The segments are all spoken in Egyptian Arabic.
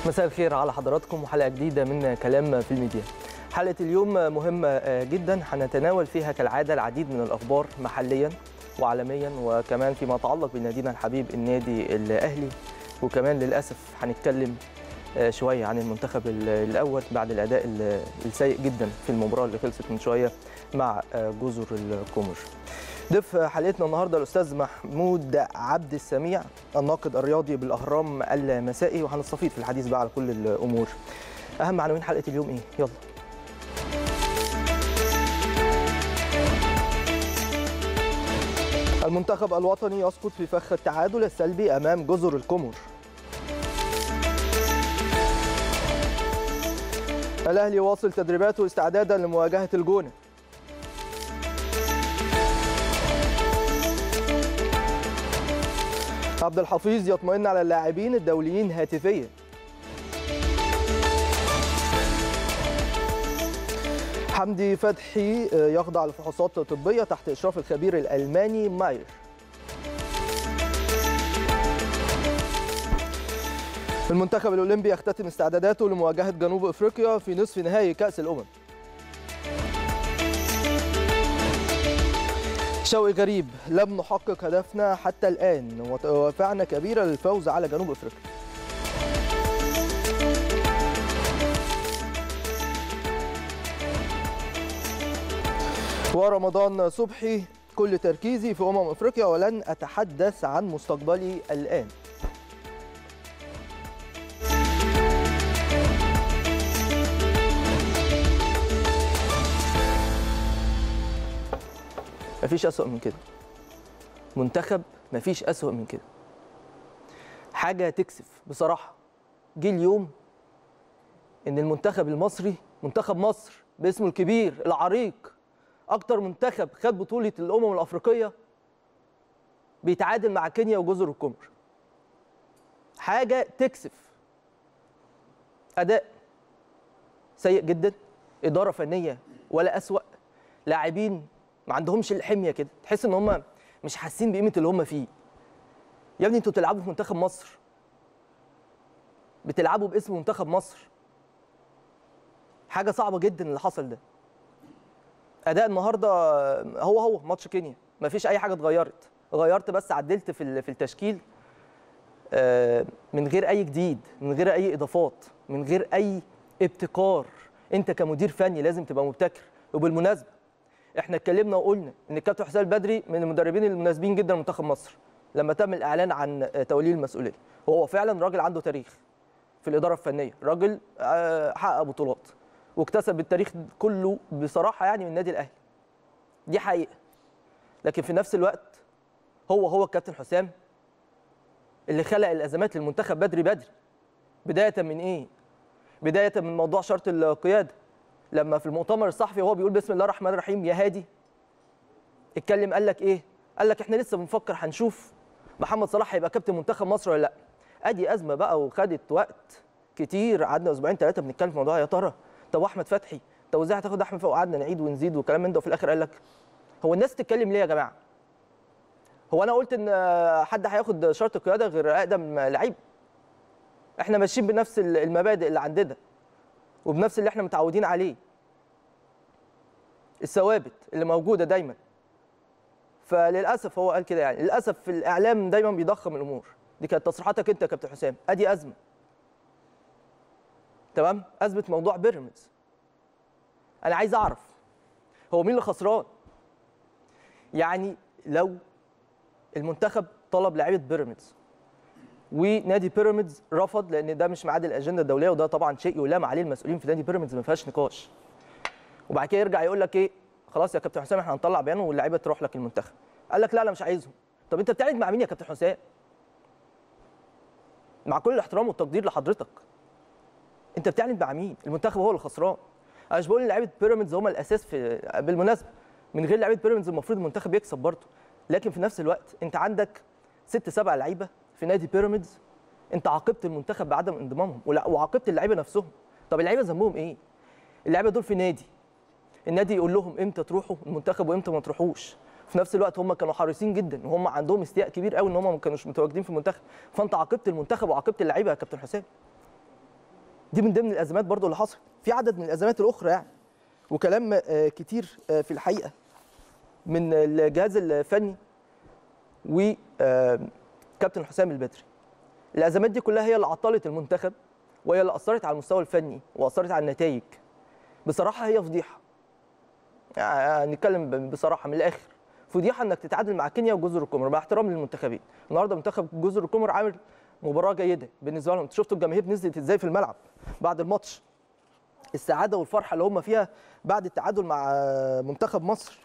مساء الخير على حضراتكم وحلقه جديده من كلام في الميديا حلقه اليوم مهمه جدا هنتناول فيها كالعاده العديد من الاخبار محليا وعالميا وكمان فيما يتعلق بنادينا الحبيب النادي الاهلي وكمان للاسف هنتكلم شويه عن المنتخب الاول بعد الاداء السيء جدا في المباراه اللي خلصت من شويه مع جزر القمر ضيف حلقتنا النهارده الاستاذ محمود عبد السميع الناقد الرياضي بالاهرام المسائي وهنستفيد في الحديث بقى على كل الامور اهم عناوين حلقه اليوم ايه يلا المنتخب الوطني يسقط في فخ التعادل السلبي امام جزر القمر الاهلي واصل تدريباته استعدادا لمواجهه الجونه عبد الحفيظ يطمئن على اللاعبين الدوليين هاتفيا حمدي فتحي يخضع لفحوصات طبية تحت إشراف الخبير الألماني ماير المنتخب الأولمبي يختتم استعداداته لمواجهة جنوب أفريقيا في نصف نهائي كأس الأمم شوقي غريب لم نحقق هدفنا حتى الآن ودوافعنا كبيرة للفوز على جنوب أفريقيا ورمضان صبحي كل تركيزي في أمم أفريقيا ولن أتحدث عن مستقبلي الآن مفيش أسوأ من كده منتخب مفيش أسوأ من كده حاجة تكسف بصراحة جه اليوم إن المنتخب المصري منتخب مصر باسمه الكبير العريق أكتر منتخب خد بطولة الأمم الأفريقية بيتعادل مع كينيا وجزر القمر حاجة تكسف أداء سيء جدا إدارة فنية ولا أسوأ لاعبين ما عندهمش الحميه كده تحس ان هم مش حاسين بقيمه اللي هم فيه يا ابني انتوا بتلعبوا في منتخب مصر بتلعبوا باسم منتخب مصر حاجه صعبه جدا اللي حصل ده اداء النهارده هو هو ماتش كينيا ما فيش اي حاجه اتغيرت غيرت بس عدلت في في التشكيل من غير اي جديد من غير اي اضافات من غير اي ابتكار انت كمدير فني لازم تبقى مبتكر وبالمناسبه احنا اتكلمنا وقلنا ان الكابتن حسام البدري من المدربين المناسبين جدا لمنتخب مصر لما تم الاعلان عن توليه المسؤوليه وهو فعلا راجل عنده تاريخ في الاداره الفنيه راجل حقق بطولات واكتسب التاريخ كله بصراحه يعني من النادي الاهلي دي حقيقه لكن في نفس الوقت هو هو الكابتن حسام اللي خلق الازمات للمنتخب بدري بدري بدايه من ايه بدايه من موضوع شرط القياده لما في المؤتمر الصحفي وهو بيقول بسم الله الرحمن الرحيم يا هادي اتكلم قال لك ايه قال لك احنا لسه بنفكر هنشوف محمد صلاح هيبقى كابتن منتخب مصر ولا لا ادي ازمه بقى وخدت وقت كتير قعدنا اسبوعين ثلاثه بنتكلم في موضوع يا ترى طب احمد فتحي طب ازاي هتاخد احمد فتحي وقعدنا نعيد ونزيد وكلام من ده وفي الاخر قال لك هو الناس تتكلم ليه يا جماعه هو انا قلت ان حد هياخد شرط القياده غير اقدم لعيب احنا ماشيين بنفس المبادئ اللي عندنا وبنفس اللي احنا متعودين عليه الثوابت اللي موجوده دايما فللاسف هو قال كده يعني للاسف في الاعلام دايما بيضخم الامور دي كانت تصريحاتك انت يا كابتن حسام ادي ازمه تمام ازمه موضوع بيراميدز انا عايز اعرف هو مين اللي خسران يعني لو المنتخب طلب لعيبه بيراميدز ونادي بيراميدز رفض لان ده مش ميعاد الاجنده الدوليه وده طبعا شيء يلام عليه المسؤولين في نادي بيراميدز ما فيهاش نقاش وبعد كده يرجع يقول لك ايه خلاص يا كابتن حسام احنا هنطلع بيان واللعيبه تروح لك المنتخب قال لك لا انا مش عايزهم طب انت بتعند مع مين يا كابتن حسام مع كل الاحترام والتقدير لحضرتك انت بتعند مع مين المنتخب هو اللي خسران انا مش بقول ان لعيبه بيراميدز هم الاساس في بالمناسبه من غير لعيبه بيراميدز المفروض المنتخب يكسب برضه لكن في نفس الوقت انت عندك ست سبع لعيبه في نادي بيراميدز انت عاقبت المنتخب بعدم انضمامهم وعاقبت اللعيبه نفسهم طب اللعيبه ذنبهم ايه اللعيبه دول في نادي النادي يقول لهم امتى تروحوا المنتخب وامتى ما تروحوش في نفس الوقت هم كانوا حريصين جدا وهم عندهم استياء كبير قوي ان هم ما كانوش متواجدين في المنتخب فانت عاقبت المنتخب وعاقبت اللعيبه يا كابتن حسام دي من ضمن الازمات برضو اللي حصلت في عدد من الازمات الاخرى يعني وكلام آه، كتير آه، في الحقيقه من الجهاز الفني وكابتن حسام البدري الازمات دي كلها هي اللي عطلت المنتخب وهي اللي اثرت على المستوى الفني واثرت على النتائج بصراحه هي فضيحه يعني نتكلم ب- بصراحه من الاخر فضيحه انك تتعادل مع كينيا وجزر القمر مع احترام للمنتخبين النهارده منتخب جزر القمر عامل مباراه جيده بالنسبه لهم انتوا شفتوا الجماهير نزلت ازاي في الملعب بعد الماتش السعاده والفرحه اللي هم فيها بعد التعادل مع منتخب مصر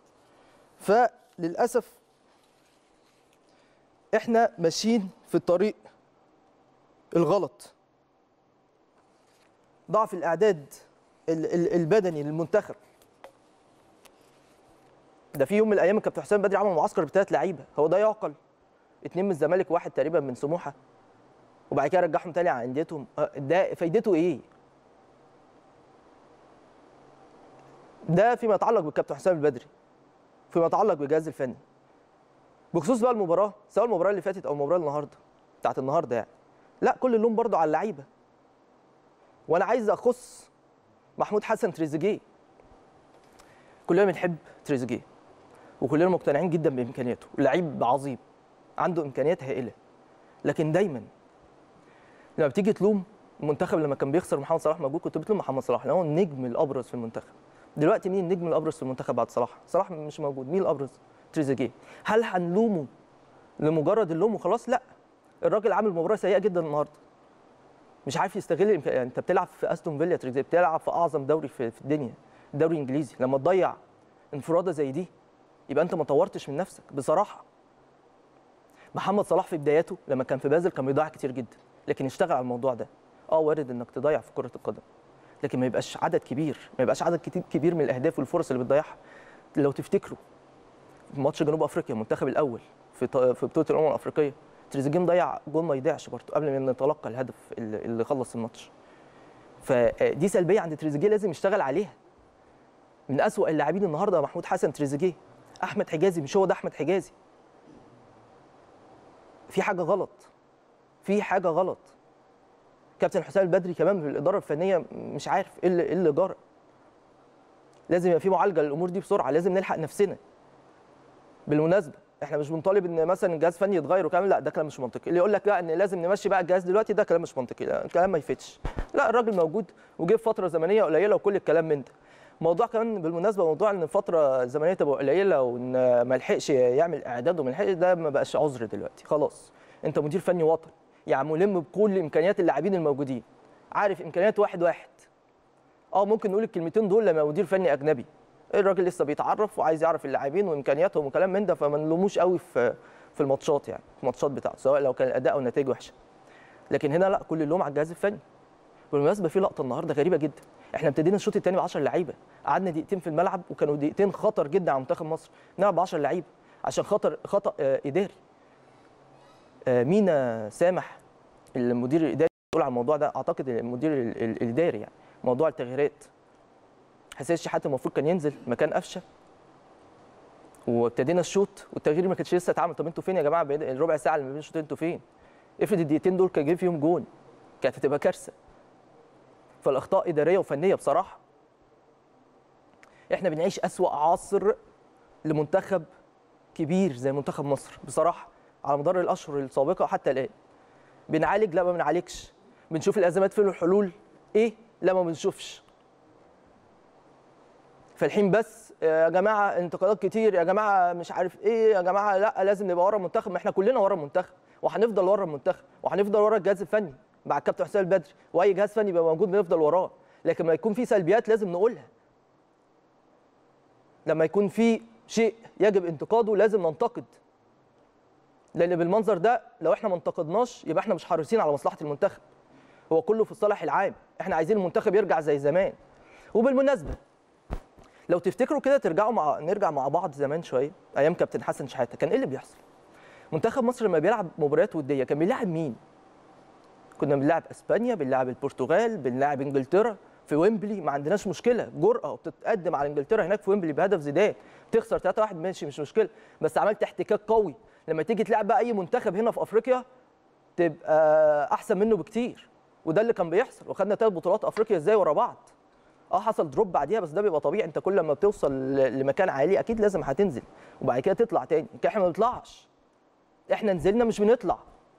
فللاسف احنا ماشيين في الطريق الغلط ضعف الاعداد ال- ال- البدني للمنتخب ده في يوم من الايام الكابتن حسام بدري عمل معسكر بثلاث لعيبه هو ده يعقل اتنين من الزمالك واحد تقريبا من سموحه وبعد كده رجعهم تاني على انديتهم أه، ده فايدته ايه ده فيما يتعلق بالكابتن حسام البدري فيما يتعلق بالجهاز الفني بخصوص بقى المباراه سواء المباراه اللي فاتت او المباراه النهارده بتاعت النهارده يعني لا كل اللوم برضو على اللعيبه وانا عايز اخص محمود حسن تريزيجيه كلنا بنحب تريزيجيه وكلنا مقتنعين جدا بامكانياته لعيب عظيم عنده امكانيات هائله لكن دايما لما بتيجي تلوم المنتخب لما كان بيخسر محمد صلاح موجود كنت بتلوم محمد صلاح لان هو النجم الابرز في المنتخب دلوقتي مين النجم الابرز في المنتخب بعد صلاح صلاح مش موجود مين الابرز تريزيجيه هل هنلومه لمجرد اللوم وخلاص لا الراجل عامل مباراه سيئه جدا النهارده مش عارف يستغل الإمكان- يعني انت بتلعب في استون فيلا تريزيجيه بتلعب في اعظم دوري في, في الدنيا الدوري الانجليزي لما تضيع انفراده زي دي يبقى انت ما طورتش من نفسك بصراحه محمد صلاح في بداياته لما كان في بازل كان بيضيع كتير جدا لكن اشتغل على الموضوع ده اه وارد انك تضيع في كره القدم لكن ما يبقاش عدد كبير ما يبقاش عدد كتير كبير من الاهداف والفرص اللي بتضيعها لو تفتكروا في ماتش جنوب افريقيا المنتخب الاول في ط- في بطوله الامم الافريقيه تريزيجيه مضيع جول ما يضيعش برضه قبل ما نتلقى الهدف اللي اللي خلص الماتش فدي سلبيه عند تريزيجيه لازم يشتغل عليها من أسوأ اللاعبين النهارده محمود حسن تريزيجيه احمد حجازي مش هو ده احمد حجازي في حاجه غلط في حاجه غلط كابتن حسام البدري كمان في الاداره الفنيه مش عارف ايه اللي, إيه اللي جرى لازم يبقى في معالجه للامور دي بسرعه لازم نلحق نفسنا بالمناسبه احنا مش بنطالب ان مثلا الجهاز الفني يتغير وكلام لا ده كلام مش منطقي اللي يقول لك لا ان لازم نمشي بقى الجهاز دلوقتي ده كلام مش منطقي لا الكلام ما يفتش لا الراجل موجود وجه في فتره زمنيه قليله وكل الكلام من ده موضوع كمان بالمناسبه موضوع ان فتره زمنيه تبقى قليله وان ما لحقش يعمل اعداد وما لحقش ده ما بقاش عذر دلوقتي خلاص انت مدير فني وطني يعني ملم بكل امكانيات اللاعبين الموجودين عارف امكانيات واحد واحد اه ممكن نقول الكلمتين دول لما مدير فني اجنبي الراجل لسه بيتعرف وعايز يعرف اللاعبين وامكانياتهم وكلام من ده فما نلوموش قوي في في الماتشات يعني في الماتشات بتاعته سواء لو كان الاداء او النتائج وحشه لكن هنا لا كل اللوم على الجهاز الفني بالمناسبه في لقطه النهارده غريبه جدا احنا ابتدينا الشوط الثاني ب 10 لعيبه قعدنا دقيقتين في الملعب وكانوا دقيقتين خطر جدا على منتخب مصر نلعب ب 10 لعيبه عشان خاطر خطا آه، اداري آه، مينا سامح المدير الاداري مسؤول عن الموضوع ده اعتقد المدير ال- ال- الاداري يعني موضوع التغييرات حسين الشحات المفروض كان ينزل مكان قفشه وابتدينا الشوط والتغيير ما كانش لسه اتعمل طب انتوا فين يا جماعه بين الربع ساعه اللي ما بين الشوطين انتوا فين افرض الدقيقتين دول كان جه فيهم جون كانت هتبقى كارثه فالاخطاء اداريه وفنيه بصراحه احنا بنعيش اسوا عصر لمنتخب كبير زي منتخب مصر بصراحه على مدار الاشهر السابقه حتى الان بنعالج لا ما بنعالجش بنشوف الازمات فين والحلول ايه لا ما بنشوفش فالحين بس يا جماعه انتقادات كتير يا جماعه مش عارف ايه يا جماعه لا لازم نبقى ورا المنتخب ما احنا كلنا ورا المنتخب وهنفضل ورا المنتخب وهنفضل ورا الجهاز الفني مع الكابتن حسام البدري واي جهاز فني يبقى موجود بنفضل وراه لكن ما يكون في سلبيات لازم نقولها لما يكون في شيء يجب انتقاده لازم ننتقد لان بالمنظر ده لو احنا ما انتقدناش يبقى احنا مش حريصين على مصلحه المنتخب هو كله في الصالح العام احنا عايزين المنتخب يرجع زي زمان وبالمناسبه لو تفتكروا كده ترجعوا مع نرجع مع بعض زمان شويه ايام كابتن حسن شحاته كان ايه اللي بيحصل منتخب مصر لما بيلعب مباريات وديه كان بيلعب مين كنا بنلعب اسبانيا بنلعب البرتغال بنلعب انجلترا في ويمبلي ما عندناش مشكله جرأه وبتتقدم على انجلترا هناك في ويمبلي بهدف زيدان تخسر 3-1 ماشي مش مشكله بس عملت احتكاك قوي لما تيجي تلعب بقى اي منتخب هنا في افريقيا تبقى احسن منه بكتير وده اللي كان بيحصل وخدنا ثلاث بطولات افريقيا ازاي ورا بعض اه حصل دروب بعديها بس ده بيبقى طبيعي انت كل ما بتوصل ل- لمكان عالي اكيد لازم هتنزل وبعد كده تطلع تاني لكن احنا ما بنطلعش احنا نزلنا مش بنطلع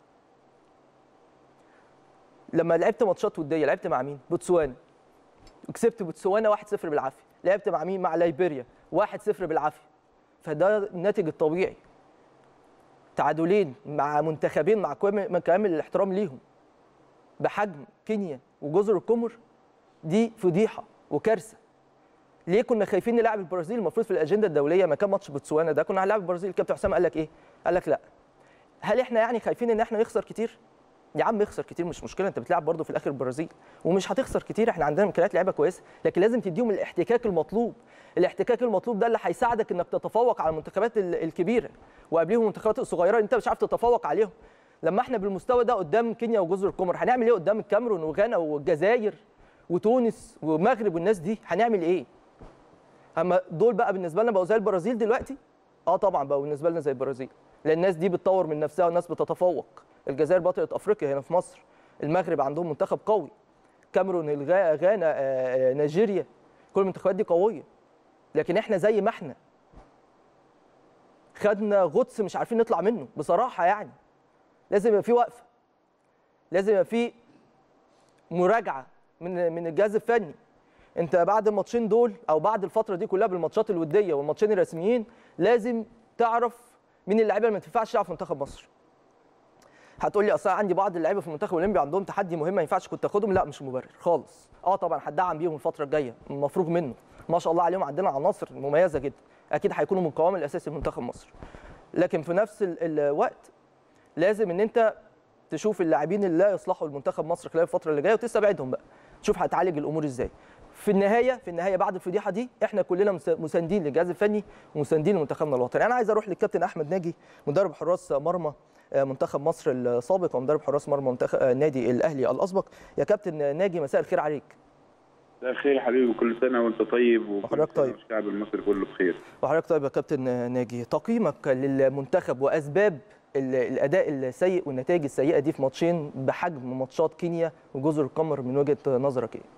لما لعبت ماتشات وديه لعبت مع مين بوتسوانا وكسبت بوتسوانا 1-0 بالعافيه لعبت مع مين مع ليبيريا 1-0 بالعافيه فده الناتج الطبيعي تعادلين مع منتخبين مع كامل مع كامل الاحترام ليهم بحجم كينيا وجزر القمر دي فضيحه وكارثه ليه كنا خايفين نلعب البرازيل المفروض في الاجنده الدوليه ما كان ماتش بوتسوانا ده كنا هنلعب البرازيل كابتن حسام قال لك ايه قال لك لا هل احنا يعني خايفين ان احنا نخسر كتير يا عم اخسر كتير مش مشكله انت بتلعب برضه في الاخر البرازيل ومش هتخسر كتير احنا عندنا امكانيات لعيبه كويسه لكن لازم تديهم الاحتكاك المطلوب الاحتكاك المطلوب ده اللي هيساعدك انك تتفوق على المنتخبات ال- الكبيره وقبليهم المنتخبات الصغيره اللي انت مش عارف تتفوق عليهم لما احنا بالمستوى ده قدام كينيا وجزر القمر هنعمل ايه قدام الكاميرون وغانا والجزائر وتونس والمغرب والناس دي هنعمل ايه اما دول بقى بالنسبه لنا بقوا زي البرازيل دلوقتي اه طبعا بقوا بالنسبه لنا زي البرازيل لان الناس دي بتطور من نفسها والناس بتتفوق الجزائر بطله افريقيا هنا في مصر المغرب عندهم منتخب قوي كاميرون الغا- غانا آه، آه، نيجيريا كل المنتخبات دي قويه لكن احنا زي ما احنا خدنا غطس مش عارفين نطلع منه بصراحه يعني لازم يبقى في وقفه لازم يبقى في مراجعه من من الجهاز الفني انت بعد الماتشين دول او بعد الفتره دي كلها بالماتشات الوديه والماتشين الرسميين لازم تعرف مين اللعيبه اللي ما تنفعش تلعب في منتخب مصر هتقول لي اصل أنا عندي بعض اللعيبه في المنتخب الاولمبي عندهم تحدي مهم ما ينفعش كنت اخدهم لا مش مبرر خالص اه طبعا هتدعم بيهم الفتره الجايه مفروغ منه ما شاء الله عليهم عندنا عناصر مميزه جدا اكيد هيكونوا من القوام الاساسي لمنتخب مصر لكن في نفس ال- الوقت لازم ان انت تشوف اللاعبين اللي لا يصلحوا لمنتخب مصر خلال الفتره اللي جايه وتستبعدهم بقى تشوف هتعالج الامور ازاي في النهايه في النهايه بعد الفضيحه دي احنا كلنا مس- مساندين للجهاز الفني ومساندين لمنتخبنا الوطني انا عايز اروح للكابتن احمد ناجي مدرب حراس مرمى آه، منتخب مصر السابق ومدرب حراس مرمى منتخب آه، النادي الاهلي الاسبق يا كابتن ناجي مساء الخير عليك مساء الخير يا حبيبي وكل سنه وانت طيب وكل وحضرتك سنة طيب. والشعب المصري كله بخير وحضرتك طيب يا كابتن ناجي تقييمك للمنتخب واسباب ال- الاداء السيء والنتائج السيئه دي في ماتشين بحجم ماتشات كينيا وجزر القمر من وجهه نظرك ايه؟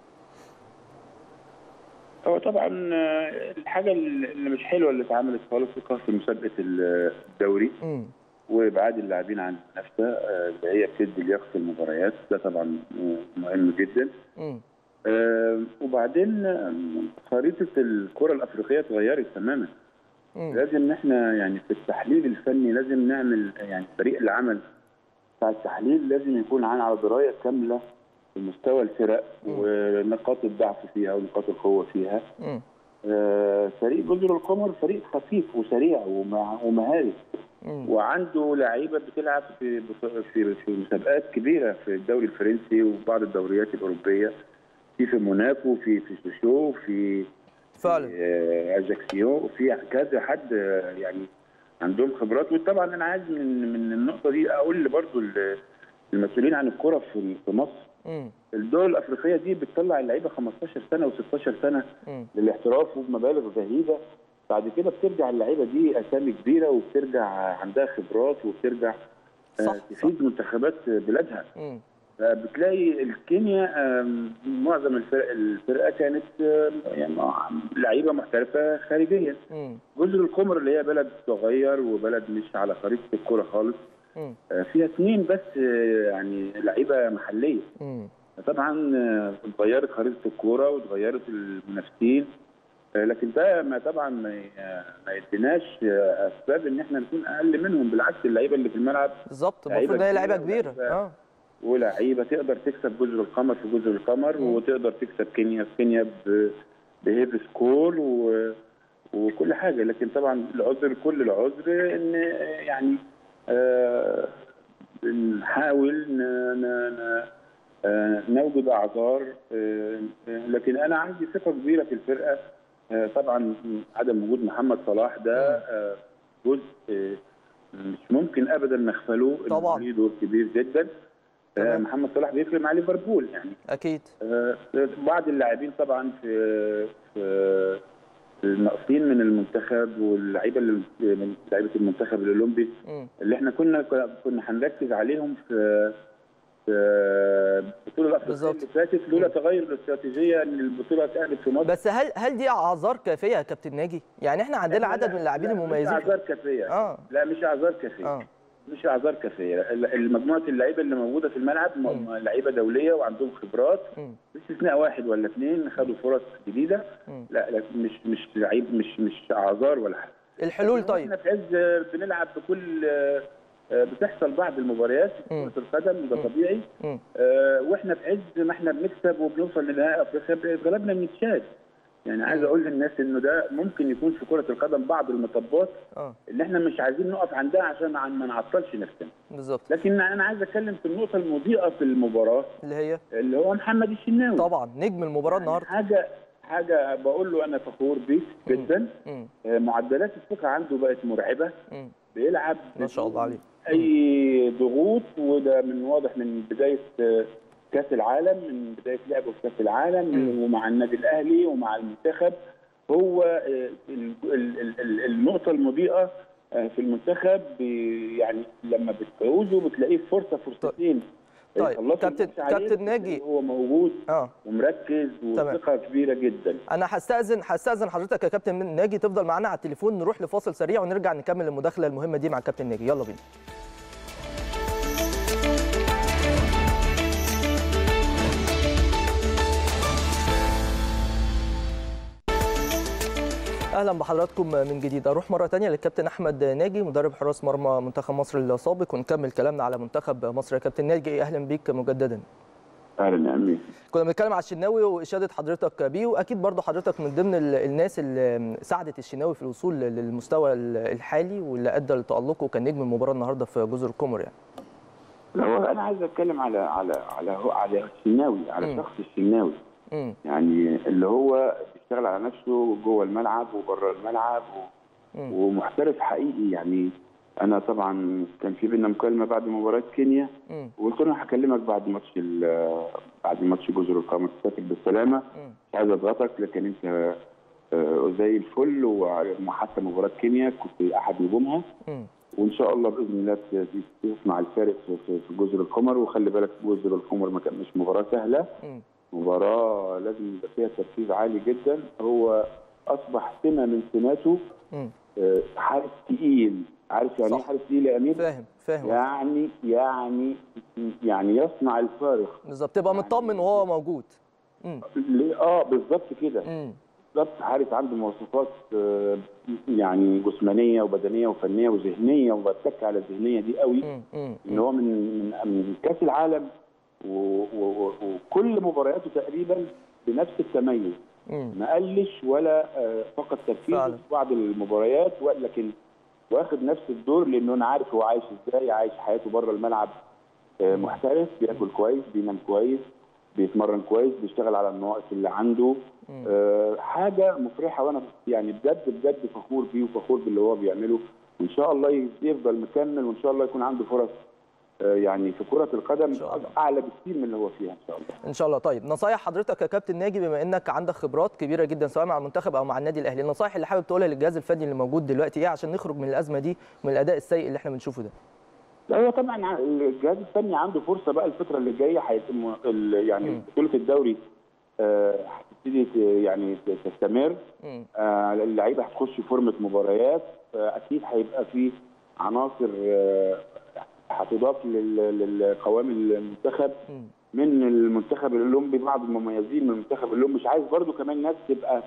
هو طبعا آه، الحاجه اللي مش حلوه اللي اتعملت خالص في مسابقه الدوري امم وابعاد اللاعبين عن المنافسه آه، اللي هي بتدي لياقه المباريات ده طبعا آه، مهم جدا امم آه، وبعدين آه، خريطه الكره الافريقيه اتغيرت تماما امم لازم احنا يعني في التحليل الفني لازم نعمل يعني فريق العمل بتاع التحليل لازم يكون عن على درايه كامله بمستوى الفرق ونقاط الضعف فيها ونقاط القوه فيها امم آه، فريق جزر القمر فريق خفيف وسريع ومع- ومهاري امم وعنده لعيبه بتلعب في في في مسابقات كبيره في الدوري الفرنسي وبعض الدوريات الاوروبيه في في موناكو في في سوشو في فعلا آه، اجاكسيو في كذا حد آه، يعني عندهم خبرات وطبعا انا عايز من من النقطه دي اقول برضو ال- المسؤولين عن الكره في في مصر امم الدول الافريقيه دي بتطلع اللعيبه 15 سنه و16 سنه امم للاحتراف وبمبالغ زهيده بعد كده بترجع اللعيبه دي اسامي كبيره وبترجع عندها خبرات وبترجع آه، صح، تفيد منتخبات بلادها امم بتلاقي الكينيا آم، معظم الفرق الفرقه كانت آم، يعني لعيبه محترفه خارجيا امم جزر القمر اللي هي بلد صغير وبلد مش على خريطه الكوره خالص امم آه، فيها اثنين بس آه، يعني لعيبه محليه امم طبعا آه، اتغيرت خريطه الكوره واتغيرت المنافسين آه، لكن ده ما طبعا ما ي- ما يديناش آه، اسباب ان احنا نكون اقل منهم بالعكس اللعيبه اللي في الملعب بالظبط لعيبة المفروض ان هي لعيبه كبيرة كبيره ولعيبة- اه ولعيبه تقدر تكسب جزر القمر في جزر القمر مم. وتقدر تكسب كينيا في كينيا ب- بهيف سكور و... وكل حاجه لكن طبعا العذر كل العذر ان يعني آه بنحاول ن... ن... ن... آه نوجد اعذار آه لكن انا عندي ثقه كبيره في الفرقه آه طبعا عدم وجود محمد صلاح ده آه جزء آه مش ممكن ابدا نغفله إنه طبعاً. ليه دور كبير جدا آه، تمام. محمد صلاح بيفرق مع ليفربول يعني اكيد آه، بعض اللاعبين طبعا في في الناقصين من المنتخب واللعيبه اللي من لعيبه المنتخب الاولمبي امم اللي احنا كنا كنا هنركز عليهم في آه، البطوله الافريقيه بالظبط. اللي فاتت لولا تغير الاستراتيجيه ان البطوله اتقلبت في مصر بس هل هل دي اعذار كافيه يا كابتن ناجي يعني احنا عندنا عدد من اللاعبين لا، مش المميزين اعذار كافيه اه لا مش اعذار كافيه اه مش اعذار كافيه ال- المجموعه اللعيبه اللي موجوده في الملعب م- مم. لعيبه دوليه وعندهم خبرات مم. باستثناء واحد ولا اثنين خدوا فرص جديده مم. لا لا مش مش لعيب مش مش اعذار ولا حاجه الحلول احنا طيب في عز بنلعب بكل آه، آه، بتحصل بعض المباريات في مم. كره القدم وده مم. طبيعي مم. آه، واحنا في عز ما احنا بنكسب وبنوصل لنهائي افريقيا اتغلبنا من تشاد يعني عايز اقول للناس انه ده ممكن يكون في كره القدم بعض المطبات اه اللي احنا مش عايزين نقف عندها عشان عن- ما نعطلش نفسنا بالظبط لكن انا عايز اتكلم في النقطه المضيئه في المباراه اللي هي اللي هو محمد الشناوي طبعا نجم المباراه يعني النهارده حاجه حاجه بقول له انا فخور بيك جدا مم. آه، معدلات الثقه عنده بقت مرعبه مم. بيلعب ما شاء الله عليه اي ضغوط وده من واضح من بدايه آه، كاس العالم من بدايه لعبه في كاس العالم مم. ومع النادي الاهلي ومع المنتخب هو آه، ال- ال- ال- ال- النقطه المضيئه آه، في المنتخب بي- يعني لما بتفوزه بتلاقيه فرصه فرصتين طيب، يخلصوا كابتن- الماتش عليه، كابتن ناجي. هو موجود اه ومركز تمام. وثقه كبيره جدا انا هستاذن هستاذن حضرتك يا كابتن ناجي تفضل معانا على التليفون نروح لفاصل سريع ونرجع نكمل المداخله المهمه دي مع الكابتن ناجي يلا بينا اهلا بحضراتكم من جديد اروح مره تانية للكابتن احمد ناجي مدرب حراس مرمى منتخب مصر السابق ونكمل كلامنا على منتخب مصر يا كابتن ناجي اهلا بيك مجددا اهلا يا امين كنا بنتكلم على الشناوي واشاده حضرتك بيه واكيد برضه حضرتك من ضمن ال- الناس اللي ساعدت الشناوي في الوصول للمستوى ال- الحالي واللي ادى لتالقه وكان نجم المباراه النهارده في جزر القمر يعني لا هو انا عايز اتكلم على على على على الشناوي على مم. شخص الشناوي امم يعني اللي هو بيشتغل على نفسه جوه الملعب وبره الملعب و... مم. ومحترف حقيقي يعني انا طبعا كان في بينا مكالمه بعد مباراه كينيا امم وقلت له هكلمك بعد ماتش ال- بعد ماتش جزر القمر تسافر بالسلامه مم. مش عايز اضغطك لكن انت آه، زي الفل وحتى مباراه كينيا كنت احد نجومها امم وان شاء الله باذن الله ت- تصنع الفارق في, في, في جزر القمر وخلي بالك جزر القمر ما كان مش مباراه سهله امم مباراه لازم يبقى فيها تركيز عالي جدا هو اصبح سمه من سماته امم آه، حارس تقيل عارف يعني ايه صح. حارس تقيل يا امير؟ فاهم فاهم يعني يعني يعني يصنع الفارق بالظبط تبقى مطمن وهو موجود امم ليه؟ اه بالظبط كده امم بالظبط حارس عنده مواصفات آه، يعني جسمانيه وبدنيه وفنيه وذهنيه وبتك على الذهنيه دي قوي امم ان هو من من من كاس العالم و- و- و- وكل مبارياته تقريبا بنفس التميز امم ما قلش ولا آه، فقد تركيزه فعلا. في بعض المباريات ولكن واخد نفس الدور لانه انا عارف هو عايش ازاي عايش حياته بره الملعب آه، محترف بياكل كويس بينام كويس بيتمرن كويس بيشتغل على النواقص اللي عنده مم. آه، حاجه مفرحه وانا يعني بجد بجد فخور بيه وفخور باللي هو بيعمله وان شاء الله يفضل مكمل وان شاء الله يكون عنده فرص آه، يعني في كره القدم شاء الله. اعلى بكثير من اللي هو فيها ان شاء الله ان شاء الله طيب نصايح حضرتك يا كابتن ناجي بما انك عندك خبرات كبيره جدا سواء مع المنتخب او مع النادي الاهلي النصايح اللي حابب تقولها للجهاز الفني اللي موجود دلوقتي ايه عشان نخرج من الازمه دي ومن الاداء السيء اللي احنا بنشوفه ده لا هو طبعا ع- الجهاز الفني عنده فرصه بقى الفتره اللي جايه هيتم ال- يعني مم. بطوله الدوري آه، هتبتدي ت- يعني ت- تستمر مم. آه، اللعيبه هتخش فورمه مباريات آه، اكيد هيبقى في عناصر آه، هتضاف لل- للقوام المنتخب مم. من المنتخب الاولمبي بعض المميزين من المنتخب الاولمبي مش عايز برضو كمان ناس تبقى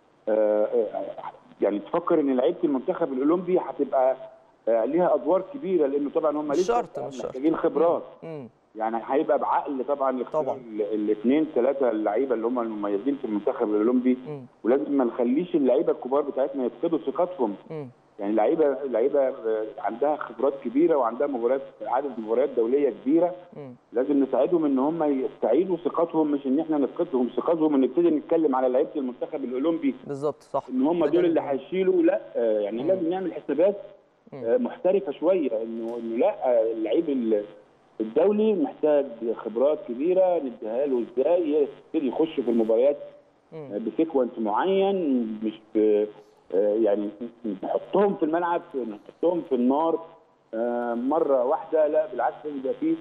آه، آه، يعني تفكر ان لعيبه المنتخب الاولمبي هتبقى آه، ليها ادوار كبيره لانه طبعا هم مش لسه شرط، مش شرط. محتاجين خبرات مم. يعني هيبقى بعقل طبعا طبعاً. الاثنين ثلاثه اللعيبه اللي هم المميزين في المنتخب الاولمبي مم. ولازم ما نخليش اللعيبه الكبار بتاعتنا يفقدوا ثقتهم مم. يعني لعيبه لعيبه عندها خبرات كبيره وعندها مباريات عدد مباريات دوليه كبيره مم. لازم نساعدهم ان هم يستعيدوا ثقتهم مش ان احنا نفقدهم ثقتهم ونبتدي نتكلم على لعيبه المنتخب الاولمبي بالظبط صح ان هم دول اللي هيشيلوا لا آه، يعني مم. لازم نعمل حسابات مم. آه، محترفه شويه انه انه لا آه، اللعيب ال- الدولي محتاج خبرات كبيره نديها له ازاي يبتدي يخش في المباريات مم. بسيكونس معين مش ب... آه، يعني نحطهم في الملعب نحطهم في النار آه، مره واحده لا بالعكس لازم يبقى فيه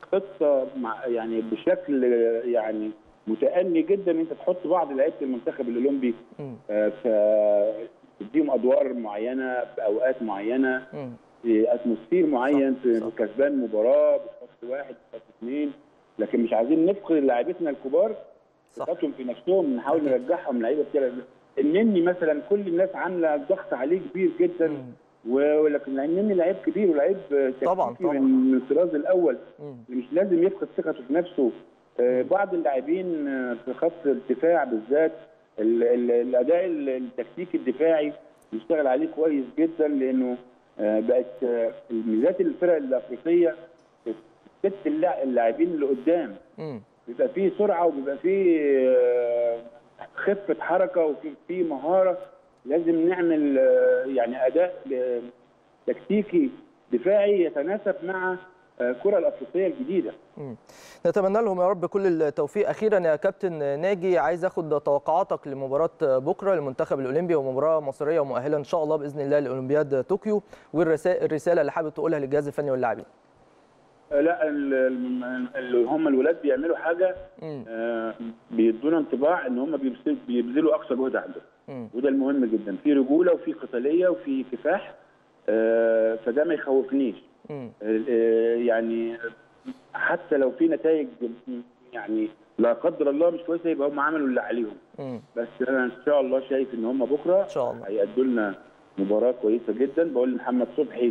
خطه مع يعني بشكل يعني متأني جدا ان انت تحط بعض لعيبه المنتخب الاولمبي مم. آه، ف- تديهم ادوار معينه في اوقات معينه مم. في اتموسفير معين صح، في صح. كسبان مباراه بتحط واحد بتحط اثنين لكن مش عايزين نفقد لاعيبتنا الكبار صح. ثقتهم في نفسهم نحاول أكيد. نرجعهم لعيبه كتير النني مثلا كل الناس عامله ضغط عليه كبير جدا مم. و- ولكن النني لعيب كبير ولعيب تكتيكي طبعاً، طبعاً. من من الطراز الاول مم. مش لازم يفقد ثقته في نفسه آه، بعض اللاعبين آه، في خط الدفاع بالذات ال- ال- الاداء ال- التكتيكي الدفاعي بيشتغل عليه كويس جدا لانه آه، بقت آه، ميزات الفرق الافريقيه ست اللاع- اللاعبين اللي قدام مم. بيبقى فيه سرعه وبيبقى فيه آه، خفه حركه وفي في مهاره لازم نعمل آه، يعني اداء آه، تكتيكي دفاعي يتناسب مع آه، الكره الافريقيه الجديده مم. نتمنى لهم يا رب كل التوفيق اخيرا يا كابتن ناجي عايز اخد توقعاتك لمباراه بكره للمنتخب الاولمبي ومباراه مصريه ومؤهله ان شاء الله باذن الله لاولمبياد طوكيو والرساله اللي حابب تقولها للجهاز الفني واللاعبين آه، لا ال- ال- اللي هم الولاد بيعملوا حاجه مم. آه، بيدونا انطباع ان هم بيبذل- بيبذلوا اقصى جهد عندهم مم. وده المهم جدا في رجوله وفي قتاليه وفي كفاح آه، فده ما يخوفنيش مم. آه، يعني حتى لو في نتائج يعني لا قدر الله مش كويسه يبقى هم عملوا اللي عليهم مم. بس انا ان شاء الله شايف ان هم بكره ان شاء الله هيأدوا لنا مباراه كويسه جدا بقول لمحمد صبحي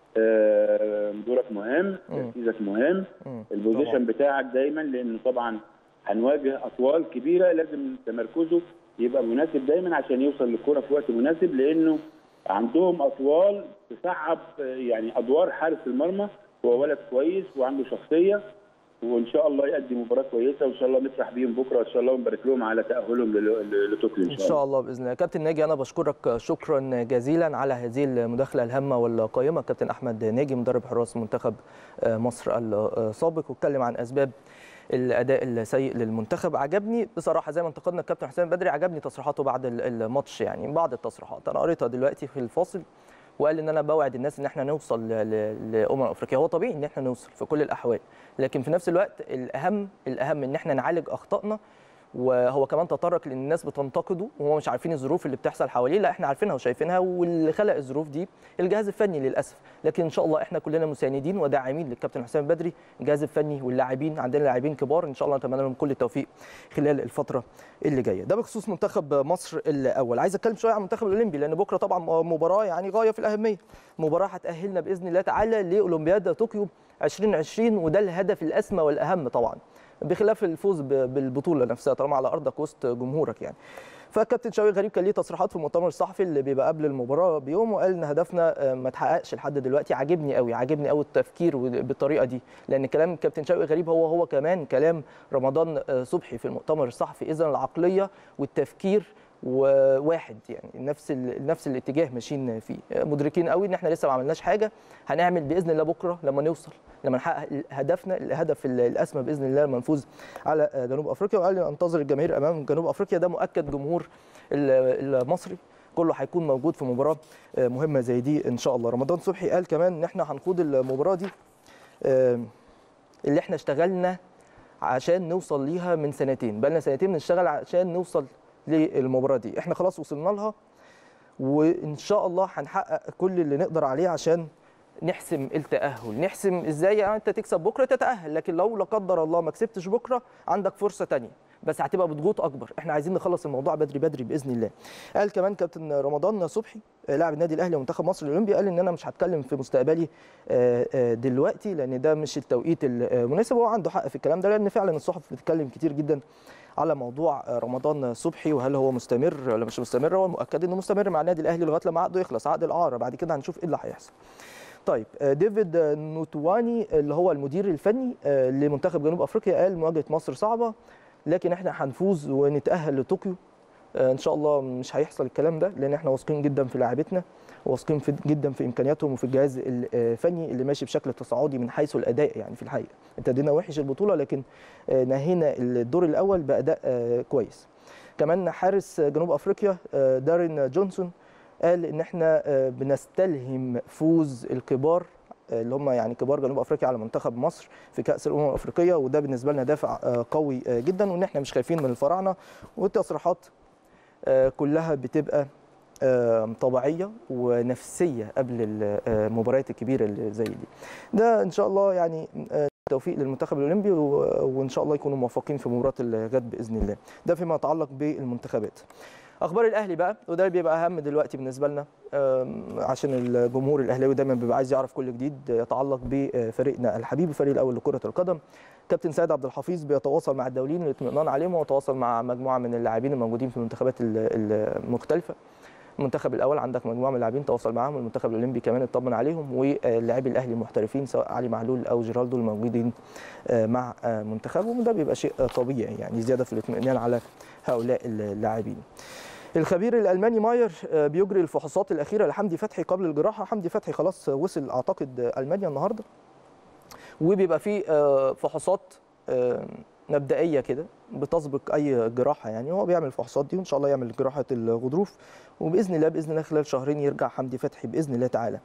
آه، دورك مهم مم. تركيزك مهم مم. البوزيشن بتاعك دايما لانه طبعا هنواجه اطوال كبيره لازم تمركزه يبقى مناسب دايما عشان يوصل للكره في وقت مناسب لانه عندهم اطوال تصعب آه، يعني ادوار حارس المرمى هو ولد كويس وعنده شخصيه وان شاء الله يقدم مباراه كويسه وان شاء الله نفرح بيهم بكره ان شاء الله ونبارك لهم على تاهلهم لل- ل- لطوكيو ان ان شاء الله شاء الله باذن الله كابتن ناجي انا بشكرك شكرا جزيلا على هذه المداخله الهامه والقيمه كابتن احمد ناجي مدرب حراس منتخب مصر السابق واتكلم عن اسباب الاداء السيء للمنتخب عجبني بصراحه زي ما انتقدنا الكابتن حسام بدري عجبني تصريحاته بعد الماتش يعني بعض التصريحات انا قريتها دلوقتي في الفاصل وقال ان انا بوعد الناس ان احنا نوصل ل- ل- لامم افريقيا هو طبيعي ان احنا نوصل في كل الاحوال لكن في نفس الوقت الاهم الاهم ان احنا نعالج اخطائنا وهو كمان تطرق لان الناس بتنتقده وهم مش عارفين الظروف اللي بتحصل حواليه لا احنا عارفينها وشايفينها واللي خلق الظروف دي الجهاز الفني للاسف لكن ان شاء الله احنا كلنا مساندين وداعمين للكابتن حسام بدري الجهاز الفني واللاعبين عندنا لاعبين كبار ان شاء الله نتمنى لهم كل التوفيق خلال الفتره اللي جايه ده بخصوص منتخب مصر الاول عايز اتكلم شويه عن المنتخب الاولمبي لان بكره طبعا مباراه يعني غايه في الاهميه مباراه هتاهلنا باذن الله تعالى لاولمبياد طوكيو 2020 وده الهدف الاسمى والاهم طبعا بخلاف الفوز ب- بالبطوله نفسها طالما على ارضك وسط جمهورك يعني فكابتن شوقي غريب كان ليه تصريحات في المؤتمر الصحفي اللي بيبقى قبل المباراه بيوم وقال ان هدفنا آه، ما اتحققش لحد دلوقتي عاجبني قوي عاجبني قوي التفكير بالطريقه دي لان كلام كابتن شوقي غريب هو هو كمان كلام رمضان آه، صبحي في المؤتمر الصحفي اذا العقليه والتفكير وواحد يعني نفس ال- نفس الاتجاه ماشيين فيه مدركين قوي ان احنا لسه ما عملناش حاجه هنعمل باذن الله بكره لما نوصل لما نحقق هدفنا الهدف ال- الاسمى باذن الله لما نفوز على جنوب افريقيا وقال لي انتظر الجماهير امام جنوب افريقيا ده مؤكد جمهور ال- المصري كله هيكون موجود في مباراه مهمه زي دي ان شاء الله رمضان صبحي قال كمان ان احنا هنخوض المباراه دي آم، اللي احنا اشتغلنا عشان نوصل ليها من سنتين بقالنا سنتين بنشتغل عشان نوصل للمباراه دي احنا خلاص وصلنا لها وان شاء الله هنحقق كل اللي نقدر عليه عشان نحسم التاهل نحسم ازاي يعني انت تكسب بكره تتاهل لكن لو لا قدر الله ما كسبتش بكره عندك فرصه تانية بس هتبقى بضغوط اكبر احنا عايزين نخلص الموضوع بدري بدري باذن الله قال كمان كابتن رمضان صبحي آه، لاعب النادي الاهلي ومنتخب مصر الاولمبي قال ان انا مش هتكلم في مستقبلي آه، آه، دلوقتي لان ده مش التوقيت المناسب هو عنده حق في الكلام ده لان فعلا الصحف بتتكلم كتير جدا على موضوع آه، رمضان صبحي وهل هو مستمر ولا مش مستمر هو المؤكد انه مستمر مع النادي الاهلي لغايه لما عقده يخلص عقد الاعاره بعد كده هنشوف ايه اللي هيحصل طيب آه، ديفيد آه، نوتواني اللي هو المدير الفني آه، لمنتخب جنوب افريقيا قال مواجهه مصر صعبه لكن احنا هنفوز ونتاهل لطوكيو آه، ان شاء الله مش هيحصل الكلام ده لان احنا واثقين جدا في لاعبتنا واثقين في جدا في امكانياتهم وفي الجهاز الفني اللي ماشي بشكل تصاعدي من حيث الاداء يعني في الحقيقه ابتدينا وحش البطوله لكن آه، نهينا الدور الاول باداء آه، كويس كمان حارس جنوب افريقيا آه، دارين جونسون قال ان احنا آه، بنستلهم فوز الكبار اللي هم يعني كبار جنوب افريقيا على منتخب مصر في كاس الامم الافريقيه وده بالنسبه لنا دافع آه، قوي آه، جدا وان احنا مش خايفين من الفراعنه والتصريحات آه، كلها بتبقى آه، طبيعيه ونفسيه قبل المباريات الكبيره اللي زي دي ده ان شاء الله يعني آه، توفيق للمنتخب الاولمبي و- وان شاء الله يكونوا موفقين في مباراه الغد باذن الله ده فيما يتعلق بالمنتخبات اخبار الاهلي بقى وده اللي بيبقى اهم دلوقتي بالنسبه لنا آم، عشان الجمهور الاهلاوي دايما بيبقى عايز يعرف كل جديد يتعلق بفريقنا الحبيب الفريق الاول لكره القدم كابتن سيد عبد الحفيظ بيتواصل مع الدوليين للاطمئنان عليهم ويتواصل مع مجموعه من اللاعبين الموجودين في المنتخبات ال- المختلفه المنتخب الاول عندك مجموعه من اللاعبين تواصل معاهم المنتخب الاولمبي كمان اطمن عليهم واللاعبي الاهلي المحترفين سواء علي معلول او جيرالدو الموجودين آه، مع آه، منتخبهم وده بيبقى شيء آه، طبيعي يعني زياده في الاطمئنان على هؤلاء اللاعبين الخبير الالماني ماير آه، بيجري الفحوصات الاخيره لحمدي فتحي قبل الجراحه حمدي فتحي خلاص وصل اعتقد آه، المانيا النهارده وبيبقى فيه آه، فحوصات آه، مبدئيه كده بتسبق اي جراحه يعني هو بيعمل الفحوصات دي وان شاء الله يعمل جراحه الغضروف وباذن الله باذن الله خلال شهرين يرجع حمدي فتحي باذن الله تعالى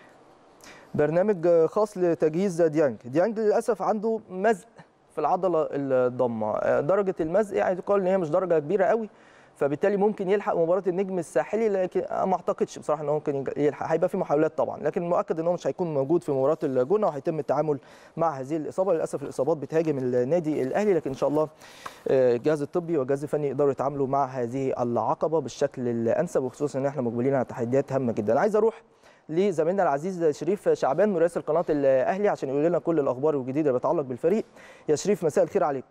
برنامج آه، خاص لتجهيز ديانج ديانج للاسف عنده مزق في العضله الضمه آه، درجه المزق يعني يقال ان هي مش درجه كبيره قوي فبالتالي ممكن يلحق مباراه النجم الساحلي لكن ما اعتقدش بصراحه ان هو ممكن ينج- يلحق هيبقى في محاولات طبعا لكن مؤكد ان هو مش هيكون موجود في مباراه الجونه وهيتم التعامل مع هذه الاصابه للاسف الاصابات بتهاجم النادي الاهلي لكن ان شاء الله آه، الجهاز الطبي والجهاز الفني يقدروا يتعاملوا مع هذه العقبه بالشكل الانسب وخصوصا ان احنا مقبلين على تحديات هامه جدا عايز اروح لزميلنا العزيز شريف شعبان مراسل قناه الاهلي عشان يقول لنا كل الاخبار الجديده اللي بتتعلق بالفريق يا شريف مساء الخير عليك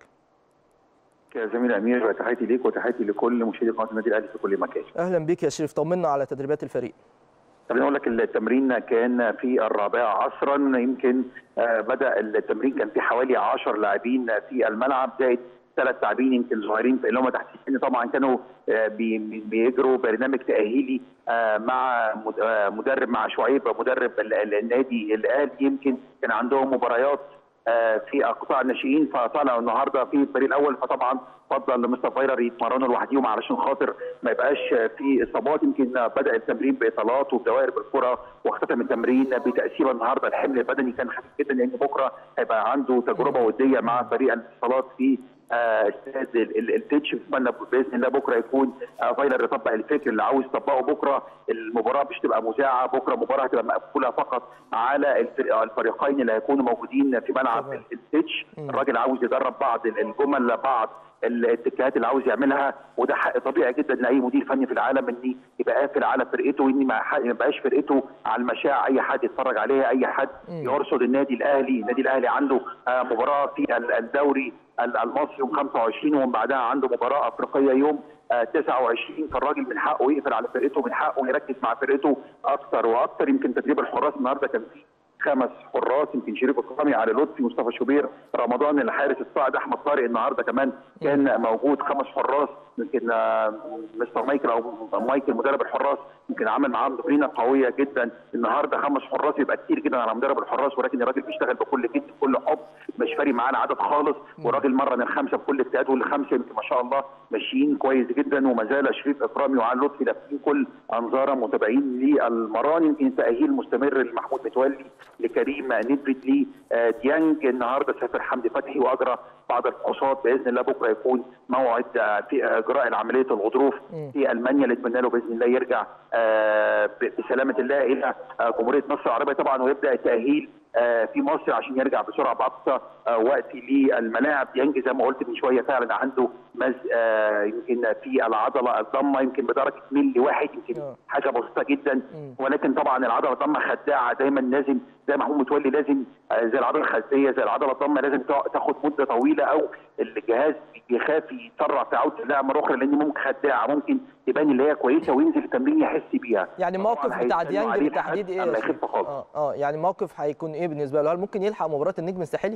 يا زميل امير تحياتي ليك وتحياتي لكل مشاهدي قناه النادي الاهلي في كل مكان. اهلا بيك يا شريف طمنا على تدريبات الفريق خليني اقول لك التمرين كان في الرابعه عصرا يمكن آه، بدا التمرين كان في حوالي 10 لاعبين في الملعب زائد ثلاث لاعبين يمكن صغيرين في اللي هم تحت السن طبعا كانوا آه، بي- بي- بيجروا برنامج تاهيلي آه، مع مد- آه، مدرب مع شعيب مدرب ال- ال- النادي الاهلي يمكن كان عندهم مباريات آه، في قطاع الناشئين فطلعوا النهارده في الفريق الاول فطبعا فضل لمستر فايلر يتمرنوا لوحدهم علشان خاطر ما يبقاش في اصابات يمكن بدا التمرين باطالات وبدوائر بالكره واختتم التمرين بتاثير النهارده الحمل البدني كان خفيف جدا لان بكره هيبقى عنده تجربه وديه مع فريق الاتصالات في آه، استاد ال- ال- التتش نتمنى باذن الله بكره يكون آه، فايلر يطبق الفكر اللي عاوز يطبقه بكره المباراه مش تبقى مذاعه بكره مباراه هتبقى مقفوله فقط على الفرق- الفريقين اللي هيكونوا موجودين في ملعب تمام. التتش مم. الراجل عاوز يدرب بعض الجمل بعض الاتجاهات اللي عاوز يعملها وده حق طبيعي جدا لاي مدير فني في العالم ان يبقى قافل على فرقته وان ما ح- ما يبقاش فرقته على المشاع اي حد يتفرج عليها اي حد مم. يرصد النادي الاهلي النادي الاهلي عنده آه، مباراه في ال- الدوري ال- المصري يوم 25 ومن بعدها عنده مباراه افريقيه يوم آه، 29 فالراجل من حقه يقفل على فرقته من حقه يركز مع فرقته اكتر واكتر يمكن تدريب الحراس النهارده كان فيه خمس حراس يمكن شريف القمي علي لطفي مصطفى شوبير رمضان الحارس الصاعد احمد طارق النهارده كمان كان موجود خمس حراس يمكن آه، مستر مايكل او مايكل مدرب الحراس يمكن عمل معاهم تمرينه قويه جدا النهارده خمس حراس يبقى كتير جدا على مدرب الحراس ولكن الراجل بيشتغل بكل جد بكل حب مش فارق معاه العدد خالص والراجل مرن الخمسه بكل اجتهاد والخمسه يمكن ما شاء الله ماشيين كويس جدا وما زال شريف اكرامي وعلي لطفي لافين كل انظار متابعين للمران يمكن تاهيل مستمر لمحمود متولي لكريم ندفد لي آه، ديانج النهارده سافر حمدي فتحي واجرى بعض الفحوصات باذن الله بكره يكون موعد آه، في اجراء عمليه الغضروف مم. في المانيا اللي اتمنى له باذن الله يرجع آه، ب- بسلامه الله الى آه، جمهوريه مصر العربيه طبعا ويبدا التاهيل آه، في مصر عشان يرجع بسرعه باقصى آه، وقت للملاعب ديانج زي ما قلت من شويه فعلا عنده مز آه، يمكن في العضله الضمه يمكن بدرجه ملي واحد يمكن آه. حاجه بسيطه جدا مم. ولكن طبعا العضله الضمه خداعه دايما لازم زي ما محمود متولي لازم آه، زي العضله الخلفيه زي العضله الضمه لازم تع- تاخد مده طويله او الجهاز بيخاف يتسرع في عوده اللعب مره اخرى لان ممكن خداعه ممكن تبان اللي هي كويسه وينزل التمرين يحس بيها يعني طبعاً الموقف بتاع هيستنوا ديانج عليه بالتحديد لحد ايه أما يا شريف؟ يخف خالص اه اه يعني الموقف هيكون ايه بالنسبه له هل ممكن يلحق مباراه النجم الساحلي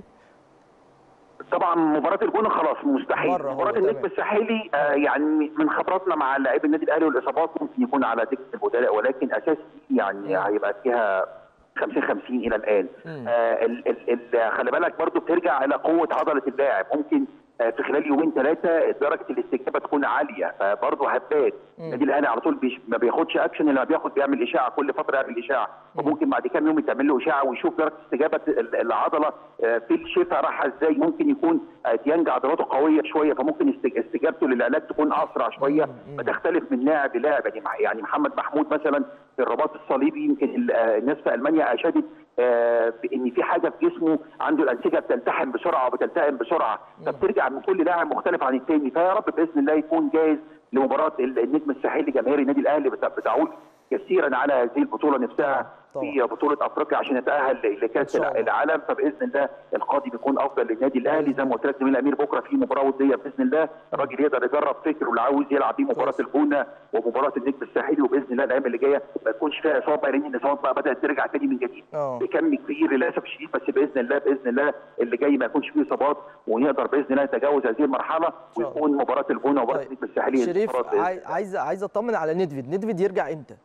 طبعا مباراه الجونه خلاص مستحيل بره هو، مباراه تمام. النجم الساحلي آه يعني من خبراتنا مع لاعبي النادي الاهلي والاصابات ممكن يكون على دكه البدلاء ولكن اساسي يعني مم. هيبقى فيها 50 50 الى الان مم. آه ال ال ال خلي بالك برضو بترجع الى قوه عضله اللاعب ممكن آه، في خلال يومين ثلاثه درجه الاستجابه تكون عاليه فبرضه هبات النادي الاهلي على طول بيش ما بياخدش اكشن الا بياخد بيعمل اشاعه كل فتره يعمل اشاعه وممكن بعد كام يوم يتعمل له اشاعه ويشوف درجه استجابه ال- العضله آه، في الشفاء رايحه ازاي ممكن يكون آه، ديانج عضلاته قويه شويه فممكن استج- استجابته للعلاج تكون اسرع شويه فتختلف من لاعب للاعب يعني مع- يعني محمد محمود مثلا في الرباط الصليبي يمكن ال- آه، الناس في المانيا اشادت آه، بان في حاجه في جسمه عنده الانسجه بتلتحم بسرعه وبتلتئم بسرعه فبترجع من كل لاعب مختلف عن الثاني فيا رب باذن الله يكون جاهز لمباراه ال- النجم الساحلي جماهير النادي الاهلي بت- بتعود كثيرا على هذه البطوله نفسها طبعاً. في بطوله افريقيا عشان يتاهل ل- إن لكاس شاء الله. العالم فباذن الله القادم يكون افضل للنادي الاهلي زي ما قلت لك زميل امير بكره في مباراه وديه باذن الله الراجل يقدر يجرب فكره اللي عاوز يلعب بيه مباراه الجونه ومباراه النجم الساحلي وباذن الله الايام اللي جايه ما يكونش فيها اصابه لان الاصابات بقى بدات ترجع تاني من جديد اه بكم كبير للاسف الشديد بس باذن الله باذن الله اللي جاي ما يكونش فيه اصابات ونقدر باذن الله نتجاوز هذه المرحله الله. ويكون مباراه الجونه ومباراه طيب. النجم الساحلي شريف مباراة بإذن عاي- عايز عايز اطمن على ندفيد ندفيد يرجع امتى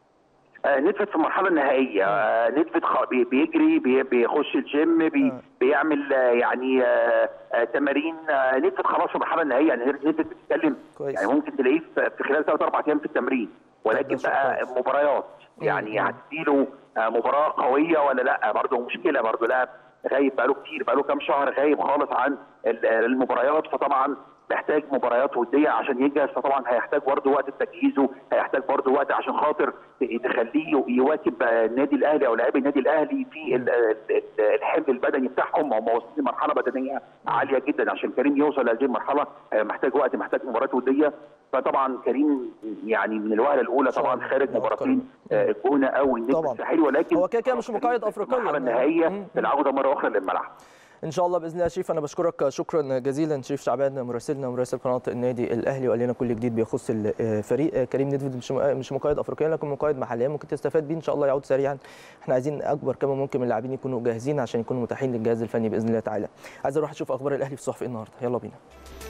آه، ندفت في المرحله النهائيه آه، ندفت خ- بي- بيجري بي- بيخش الجيم بي آه. بيعمل آه، يعني آه، آه، تمارين آه، ندفت خلاص في المرحله النهائيه يعني ندفت بتتكلم كويس. يعني ممكن تلاقيه في في خلال ثلاث اربع ايام في التمرين ولكن ده شيء بقى كويس. مباريات يعني هتديله آه، مباراه قويه ولا لا برضه مشكله برضه لاعب غايب بقاله كتير بقاله كام شهر غايب خالص عن ال- المباريات فطبعا محتاج مباريات وديه عشان يجهز فطبعا هيحتاج برضه وقت في تجهيزه هيحتاج برضه وقت عشان خاطر تخليه يواكب النادي الاهلي او لاعبي النادي الاهلي في ال- ال- الحمل البدني بتاعهم هم واصلين لمرحله بدنيه عاليه جدا عشان كريم يوصل لهذه المرحله آه، محتاج وقت محتاج مباراه وديه فطبعا كريم يعني من الوهله الاولى شاء طبعا الله. خارج الله مباراتين آه، الجونه او النجم طبعاً. الساحلي ولكن هو كده كده مش مقيد في أفريقياً. المرحله النهائيه مم. في العوده مره اخرى للملعب ان شاء الله باذن الله يا شريف انا بشكرك شكرا جزيلا شريف شعبان مراسلنا مراسل قناه النادي الاهلي وقال لنا كل جديد بيخص الفريق كريم ندفد مش مش مقيد افريقيا لكن مقيد محليا ممكن تستفاد بيه ان شاء الله يعود سريعا احنا عايزين اكبر كم ممكن من اللاعبين يكونوا جاهزين عشان يكونوا متاحين للجهاز الفني باذن الله تعالى عايز اروح اشوف اخبار الاهلي في الصحف إيه النهارده يلا بينا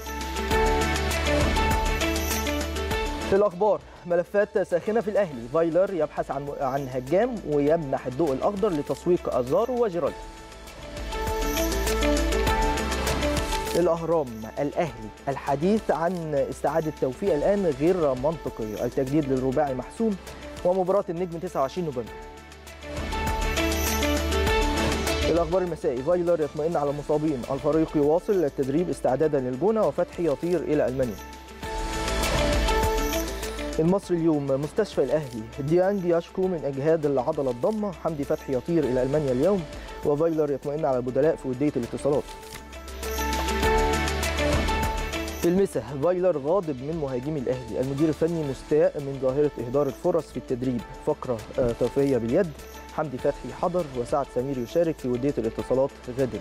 في الاخبار ملفات ساخنه في الاهلي فايلر يبحث عن عن هجام ويمنح الضوء الاخضر لتسويق ازارو وجيرالدو الأهرام الأهلي الحديث عن استعادة توفيق الآن غير منطقي التجديد للرباعي محسوم ومباراة النجم 29 نوفمبر الأخبار المسائي فايلر يطمئن على المصابين الفريق يواصل التدريب استعدادا للجونة وفتحي يطير إلى ألمانيا المصري اليوم مستشفى الأهلي ديانج يشكو من إجهاد العضلة الضمة حمدي فتحي يطير إلى ألمانيا اليوم وفايلر يطمئن على البدلاء في ودية الاتصالات في المسا فايلر غاضب من مهاجمي الاهلي المدير الفني مستاء من ظاهره اهدار الفرص في التدريب فقره آه، ترفيهيه باليد حمدي فتحي حضر وسعد سمير يشارك في وديه الاتصالات غدا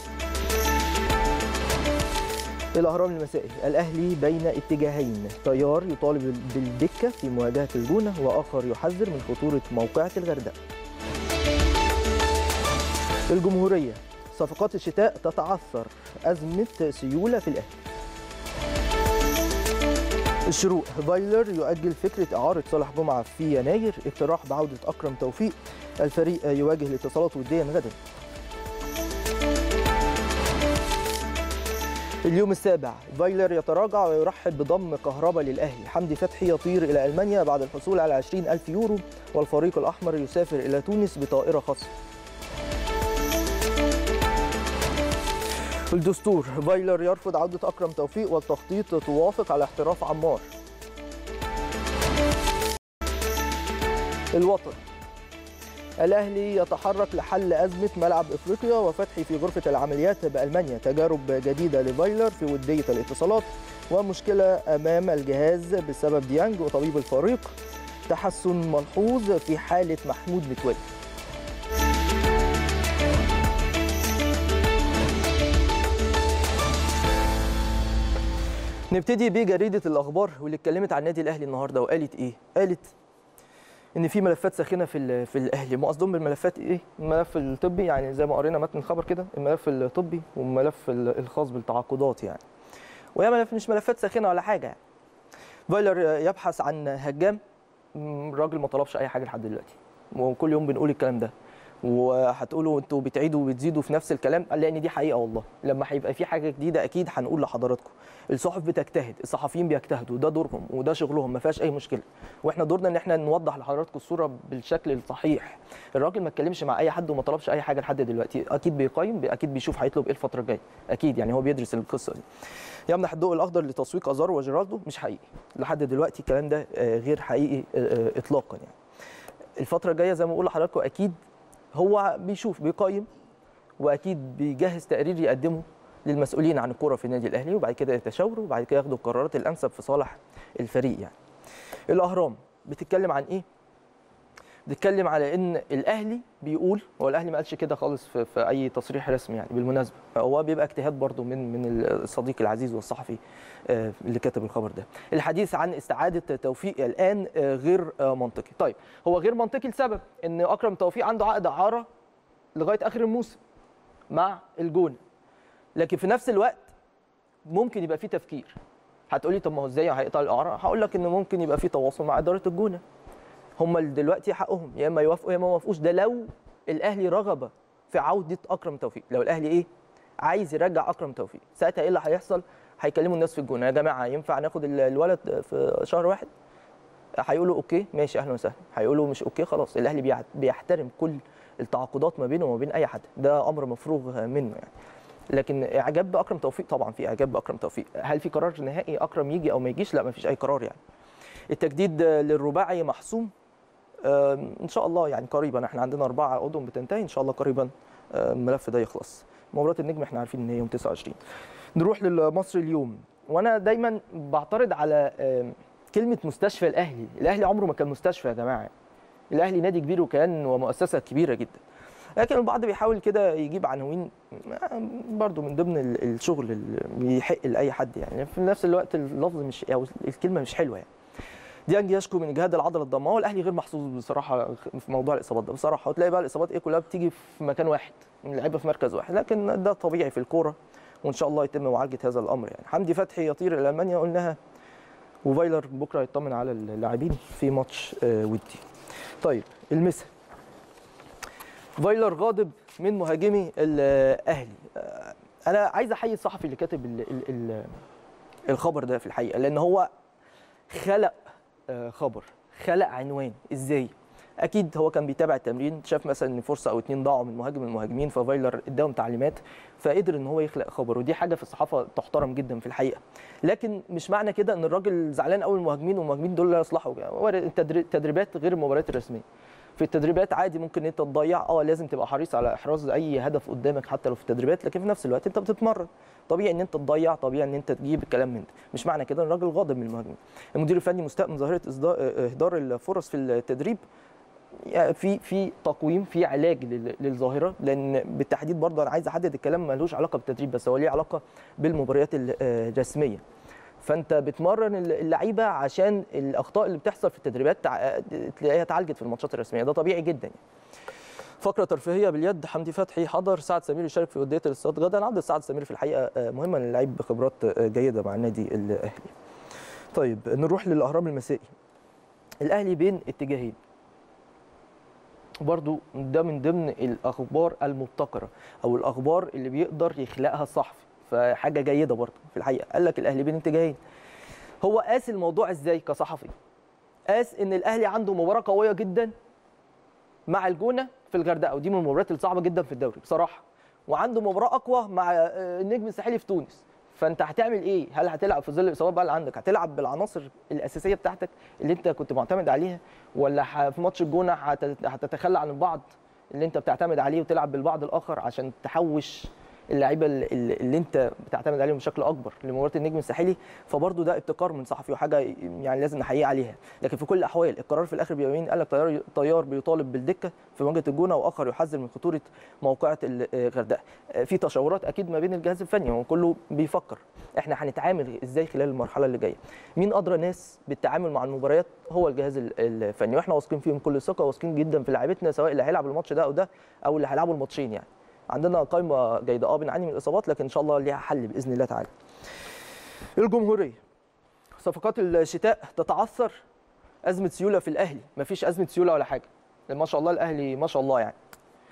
الاهرام المسائي الاهلي بين اتجاهين تيار يطالب بالدكه في مواجهه الجونه واخر يحذر من خطوره موقعه الغردقه الجمهوريه صفقات الشتاء تتعثر ازمه سيوله في الاهلي الشروق فايلر يؤجل فكرة إعارة صالح جمعة في يناير اقتراح بعودة أكرم توفيق الفريق يواجه الاتصالات وديا غدا اليوم السابع فايلر يتراجع ويرحب بضم كهربا للأهلي حمدي فتحي يطير إلى ألمانيا بعد الحصول على 20 ألف يورو والفريق الأحمر يسافر إلى تونس بطائرة خاصة الدستور فايلر يرفض عودة أكرم توفيق والتخطيط توافق على احتراف عمار الوطن الأهلي يتحرك لحل أزمة ملعب إفريقيا وفتحي في غرفة العمليات بألمانيا تجارب جديدة لفايلر في ودية الاتصالات ومشكلة أمام الجهاز بسبب ديانج وطبيب الفريق تحسن ملحوظ في حالة محمود متولي نبتدي بجريدة الأخبار واللي اتكلمت عن النادي الأهلي النهاردة وقالت إيه؟ قالت إن في ملفات ساخنة في ال- في الأهلي، ما قصدهم بالملفات إيه؟ الملف الطبي يعني زي ما قرينا متن الخبر كده، الملف الطبي والملف ال- الخاص بالتعاقدات يعني. وهي ملف مش ملفات ساخنة ولا حاجة يعني. فايلر يبحث عن هجام م، الراجل ما طلبش أي حاجة لحد دلوقتي. وكل يوم بنقول الكلام ده. وهتقولوا انتوا بتعيدوا وبتزيدوا في نفس الكلام قال لان دي حقيقه والله لما هيبقى في حاجه جديده اكيد هنقول لحضراتكم الصحف بتجتهد الصحفيين بيجتهدوا ده دورهم وده شغلهم ما فيهاش اي مشكله واحنا دورنا ان احنا نوضح لحضراتكم الصوره بالشكل الصحيح الراجل ما اتكلمش مع اي حد وما طلبش اي حاجه لحد دلوقتي اكيد بيقيم اكيد بيشوف هيطلب ايه الفتره الجايه اكيد يعني هو بيدرس القصه دي يمنح الضوء الاخضر لتسويق ازارو وجيرالدو مش حقيقي لحد دلوقتي الكلام ده آه، غير حقيقي آه، آه، اطلاقا يعني الفتره الجايه زي ما بقول لحضراتكم اكيد هو بيشوف بيقيم واكيد بيجهز تقرير يقدمه للمسؤولين عن الكره في النادي الاهلي وبعد كده يتشاوروا وبعد كده ياخدوا القرارات الانسب في صالح الفريق يعني الاهرام بتتكلم عن ايه بتتكلم على ان الاهلي بيقول هو الاهلي ما قالش كده خالص في, في اي تصريح رسمي يعني بالمناسبه هو بيبقى اجتهاد برضو من من الصديق العزيز والصحفي آه، اللي كتب الخبر ده الحديث عن استعاده توفيق الان آه، غير آه، منطقي طيب هو غير منطقي لسبب ان اكرم توفيق عنده عقد اعاره لغايه اخر الموسم مع الجونه لكن في نفس الوقت ممكن يبقى في تفكير هتقولي طب ما هو ازاي هيقطع الاعاره هقول لك ان ممكن يبقى في تواصل مع اداره الجونه هم اللي دلوقتي حقهم يا اما يوافقوا يا اما ما يوافقوش ده لو الاهلي رغب في عوده اكرم توفيق لو الاهلي ايه عايز يرجع اكرم توفيق ساعتها ايه اللي هيحصل هيكلموا الناس في الجونه يا جماعه ينفع ناخد ال- الولد في شهر واحد هيقولوا اوكي ماشي اهلا وسهلا هيقولوا مش اوكي خلاص الاهلي بيع- بيحترم كل التعاقدات ما بينه وما بين اي حد ده امر مفروغ منه يعني لكن اعجاب باكرم توفيق طبعا في اعجاب باكرم توفيق هل في قرار نهائي اكرم يجي او ما يجيش لا ما فيش اي قرار يعني التجديد للرباعي محسوم آم، ان شاء الله يعني قريبا احنا عندنا اربعه عقودهم بتنتهي ان شاء الله قريبا آم، الملف ده يخلص مباراه النجم احنا عارفين ان هي يوم 29 نروح للمصري اليوم وانا دايما بعترض على آم، كلمه مستشفى الاهلي الاهلي عمره ما كان مستشفى يا جماعه الاهلي نادي كبير وكان ومؤسسه كبيره جدا لكن البعض بيحاول كده يجيب عناوين برضو من ضمن ال- الشغل اللي يحق لاي حد يعني في نفس الوقت اللفظ مش او الكلمه مش حلوه يعني ديانج يشكو من اجهاد العضله الضماء والاهلي غير محظوظ بصراحه في موضوع الاصابات ده بصراحه وتلاقي بقى الاصابات ايه كلها بتيجي في مكان واحد اللعيبه في مركز واحد لكن ده طبيعي في الكوره وان شاء الله يتم معالجه هذا الامر يعني حمدي فتحي يطير الى المانيا قلناها وفايلر بكره يطمن على اللاعبين في ماتش آه، ودي طيب المسا فايلر غاضب من مهاجمي الاهلي آه، انا عايز احيي الصحفي اللي كاتب ال ال ال الخبر ده في الحقيقه لان هو خلق آه، خبر خلق عنوان ازاي اكيد هو كان بيتابع التمرين شاف مثلا ان فرصه او اتنين ضاعوا من مهاجم من المهاجمين ففايلر اداهم تعليمات فقدر ان هو يخلق خبر ودي حاجه في الصحافه تحترم جدا في الحقيقه لكن مش معنى كده ان الراجل زعلان قوي من المهاجمين والمهاجمين دول لا يصلحوا هو التدري- التدريبات غير المباريات الرسميه في التدريبات عادي ممكن انت تضيع اه لازم تبقى حريص على احراز اي هدف قدامك حتى لو في التدريبات لكن في نفس الوقت انت بتتمرن طبيعي ان انت تضيع طبيعي ان انت تجيب الكلام من ده مش معنى كده ان الراجل غاضب من المهاجمين المدير الفني مستاء من ظاهره إصدا- اهدار الفرص في التدريب يعني في في تقويم في علاج لل- للظاهره لان بالتحديد برضه انا عايز احدد الكلام ملوش علاقه بالتدريب بس هو ليه علاقه بالمباريات ال- الرسميه فانت بتمرن اللعيبه عشان الاخطاء اللي بتحصل في التدريبات تع- تلاقيها اتعالجت في الماتشات الرسميه ده طبيعي جدا يعني. فقره ترفيهيه باليد حمدي فتحي حضر سعد سمير يشارك في وديه الاستاد غدا عوده سعد سمير في الحقيقه آه، مهمه للعيب بخبرات آه، جيده مع النادي الاهلي طيب نروح للاهرام المسائي الاهلي بين اتجاهين برضو ده من ضمن الاخبار المبتكره او الاخبار اللي بيقدر يخلقها الصحفي فحاجه جيده برضو في الحقيقه قال لك الاهلي بين اتجاهين هو قاس الموضوع ازاي كصحفي قاس ان الاهلي عنده مباراه قويه جدا مع الجونه في الغردقه ودي من المباريات الصعبه جدا في الدوري بصراحه وعنده مباراه اقوى مع آه، النجم الساحلي في تونس فانت هتعمل ايه هل هتلعب في ظل الاصابات بقى اللي عندك هتلعب بالعناصر الاساسيه بتاعتك اللي انت كنت معتمد عليها ولا ح- في ماتش الجونه هت- هتتخلى عن البعض اللي انت بتعتمد عليه وتلعب بالبعض الاخر عشان تحوش اللعيبه اللي, اللي انت بتعتمد عليهم بشكل اكبر لمباراه النجم الساحلي فبرضه ده ابتكار من صحفي وحاجه يعني لازم نحييه عليها لكن في كل الاحوال القرار في الاخر بيبقى مين قال لك طيار طيار بيطالب بالدكه في مواجهه الجونه واخر يحذر من خطوره موقعه الغردقه في تشاورات اكيد ما بين الجهاز الفني هو كله بيفكر احنا هنتعامل ازاي خلال المرحله اللي جايه مين ادرى ناس بالتعامل مع المباريات هو الجهاز ال- الفني واحنا واثقين فيهم كل ثقه واثقين جدا في لعيبتنا سواء اللي هيلعب الماتش ده او ده او اللي هيلعبوا الماتشين يعني عندنا قائمه جيده اه بنعاني من الاصابات لكن ان شاء الله ليها حل باذن الله تعالى الجمهوريه صفقات الشتاء تتعثر ازمه سيوله في الاهلي مفيش ازمه سيوله ولا حاجه ما شاء الله الاهلي ما شاء الله يعني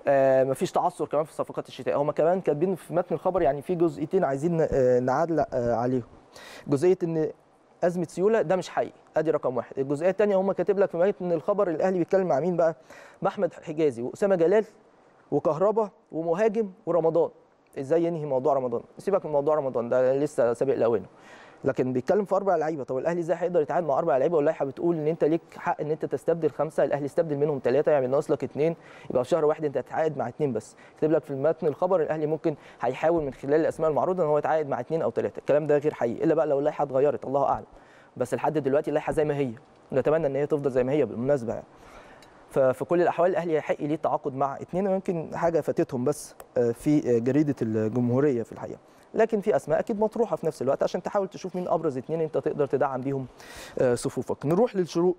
آه مفيش تعثر كمان في الصفقات الشتاء هم كمان كاتبين في متن الخبر يعني في جزئيتين عايزين آه نعلق آه عليهم جزئيه ان ازمه سيوله ده مش حقيقي ادي رقم واحد الجزئيه الثانيه هم كاتب لك في متن الخبر الاهلي بيتكلم مع مين بقى مع احمد حجازي واسامه جلال وكهربا ومهاجم ورمضان ازاي ينهي موضوع رمضان سيبك من موضوع رمضان ده لسه سابق لاوانه لكن بيتكلم في اربع لعيبه طب الاهلي ازاي هيقدر يتعامل مع اربع لعيبه واللائحه بتقول ان انت ليك حق ان انت تستبدل خمسه الاهلي استبدل منهم ثلاثه يعني ناقص لك اثنين يبقى في شهر واحد انت هتتعاقد مع اثنين بس كتب لك في المتن الخبر الاهلي ممكن هيحاول من خلال الاسماء المعروضه ان هو يتعاقد مع اثنين او ثلاثه الكلام ده غير حقيقي الا بقى لو اللائحه اتغيرت الله اعلم بس لحد دلوقتي اللائحه زي ما هي نتمنى ان هي تفضل زي ما هي بالمناسبه يعني ففي كل الاحوال الاهلي يحق ليه التعاقد مع اثنين ويمكن حاجه فاتتهم بس في جريده الجمهوريه في الحقيقه لكن في اسماء اكيد مطروحه في نفس الوقت عشان تحاول تشوف مين ابرز اثنين انت تقدر تدعم بيهم صفوفك نروح للشروق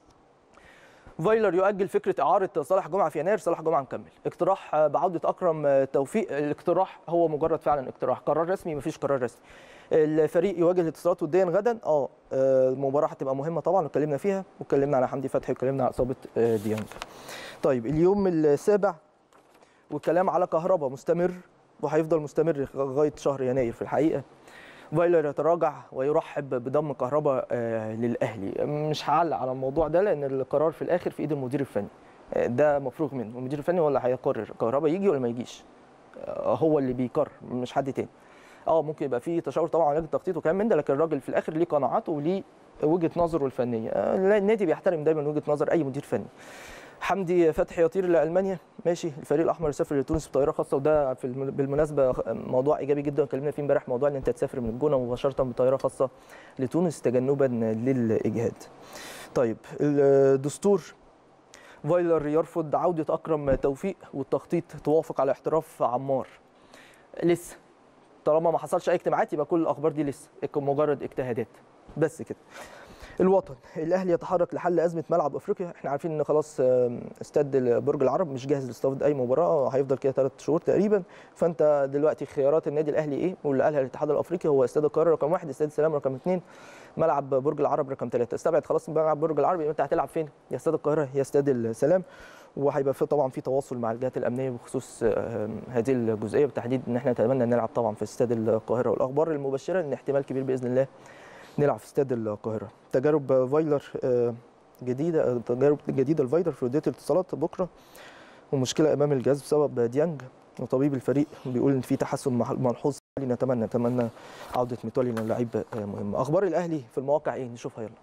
فايلر يؤجل فكره اعاره صالح جمعه في يناير صالح جمعه مكمل اقتراح بعوده اكرم توفيق الاقتراح هو مجرد فعلا اقتراح قرار رسمي مفيش قرار رسمي الفريق يواجه الاتصالات وديا غدا اه المباراه هتبقى مهمه طبعا واتكلمنا فيها واتكلمنا على حمدي فتحي واتكلمنا على اصابه ديانج طيب اليوم السابع والكلام على كهرباء مستمر وهيفضل مستمر لغايه شهر يناير في الحقيقه فايلر يتراجع ويرحب بضم كهرباء للاهلي مش هعلق على الموضوع ده لان القرار في الاخر في ايد المدير الفني ده مفروغ منه المدير الفني هو اللي هيقرر كهرباء يجي ولا ما يجيش هو اللي بيقرر مش حد تاني اه ممكن يبقى في تشاور طبعا على التخطيط وكلام من ده لكن الراجل في الاخر ليه قناعاته وليه وجهه نظره الفنيه النادي بيحترم دايما وجهه نظر اي مدير فني حمدي فتحي يطير لالمانيا ماشي الفريق الاحمر يسافر لتونس بطياره خاصه وده في بالمناسبه موضوع ايجابي جدا اتكلمنا فيه امبارح موضوع ان انت تسافر من الجونه مباشره بطياره خاصه لتونس تجنبا للاجهاد. طيب الدستور فايلر يرفض عوده اكرم توفيق والتخطيط توافق على احتراف عمار. لسه طالما ما حصلش اي اجتماعات يبقى كل الاخبار دي لسه مجرد اجتهادات بس كده. الوطن الاهلي يتحرك لحل ازمه ملعب افريقيا احنا عارفين ان خلاص استاد برج العرب مش جاهز لاستضافه اي مباراه هيفضل كده ثلاث شهور تقريبا فانت دلوقتي خيارات النادي الاهلي ايه واللي قالها الاتحاد الافريقي هو استاد القاهره رقم واحد استاد السلام رقم اثنين ملعب برج العرب رقم ثلاثه استبعد خلاص ملعب برج العرب يبقى انت هتلعب فين يا استاد القاهره يا استاد السلام وهيبقى في طبعا في تواصل مع الجهات الامنيه بخصوص هذه الجزئيه بالتحديد ان احنا نتمنى نلعب طبعا في استاد القاهره والاخبار المبشره ان احتمال كبير باذن الله نلعب في استاد القاهره تجارب فايلر جديده تجارب جديده لفايلر في وديه الاتصالات بكره ومشكله امام الجهاز بسبب ديانج وطبيب الفريق بيقول ان في تحسن ملحوظ نتمنى نتمنى عوده ميتولي للاعب مهم اخبار الاهلي في المواقع ايه نشوفها يلا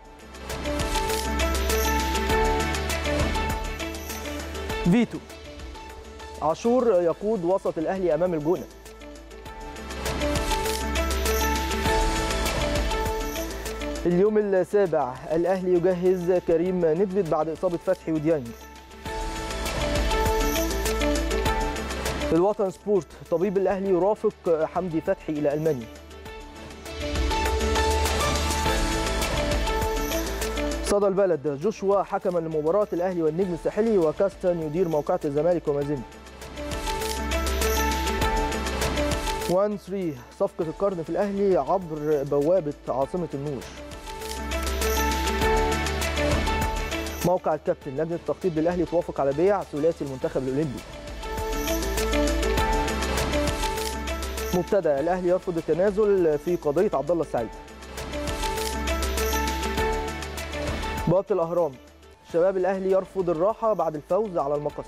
فيتو عاشور يقود وسط الاهلي امام الجونه اليوم السابع الاهلي يجهز كريم ندفد بعد اصابه فتحي وديانج الوطن سبورت طبيب الاهلي يرافق حمدي فتحي الى المانيا صدى البلد جوشوا حكما لمباراه الاهلي والنجم الساحلي وكاستن يدير موقعة الزمالك وما زلنا 1 3 صفقة القرن في الأهلي عبر بوابة عاصمة النور موقع الكابتن لجنة التخطيط بالأهلي توافق على بيع ثلاثي المنتخب الأولمبي مبتدأ الأهلي يرفض التنازل في قضية عبد الله السعيد بوابة الأهرام شباب الأهلي يرفض الراحة بعد الفوز على المقص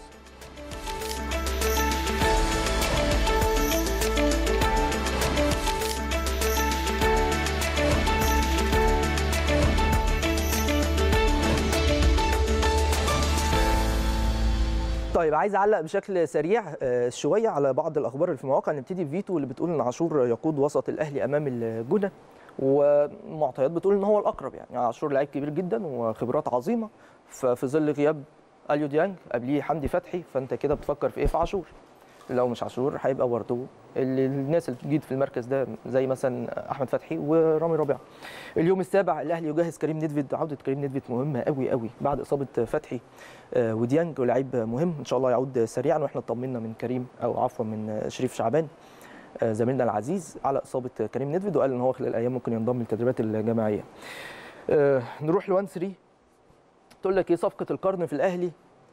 طيب عايز اعلق بشكل سريع آه، شويه على بعض الاخبار اللي في المواقع نبتدي بفيتو اللي بتقول ان عاشور يقود وسط الاهلي امام الجونه ومعطيات بتقول ان هو الاقرب يعني عاشور لعيب كبير جدا وخبرات عظيمه ففي ظل غياب اليو ديانج قبليه حمدي فتحي فانت كده بتفكر في ايه في عاشور لو مش عاشور هيبقى برضه اللي الناس اللي بتجيد في المركز ده زي مثلا احمد فتحي ورامي ربيعه اليوم السابع الاهلي يجهز كريم ندفد عوده كريم ندفد مهمه قوي قوي بعد اصابه فتحي آه، وديانج ولاعيب مهم ان شاء الله يعود سريعا واحنا اطمنا من كريم او عفوا من شريف شعبان آه، زميلنا العزيز على اصابه كريم ندفد وقال ان هو خلال الايام ممكن ينضم للتدريبات الجماعيه آه، نروح لوان 3 تقول لك ايه صفقه القرن في الاهلي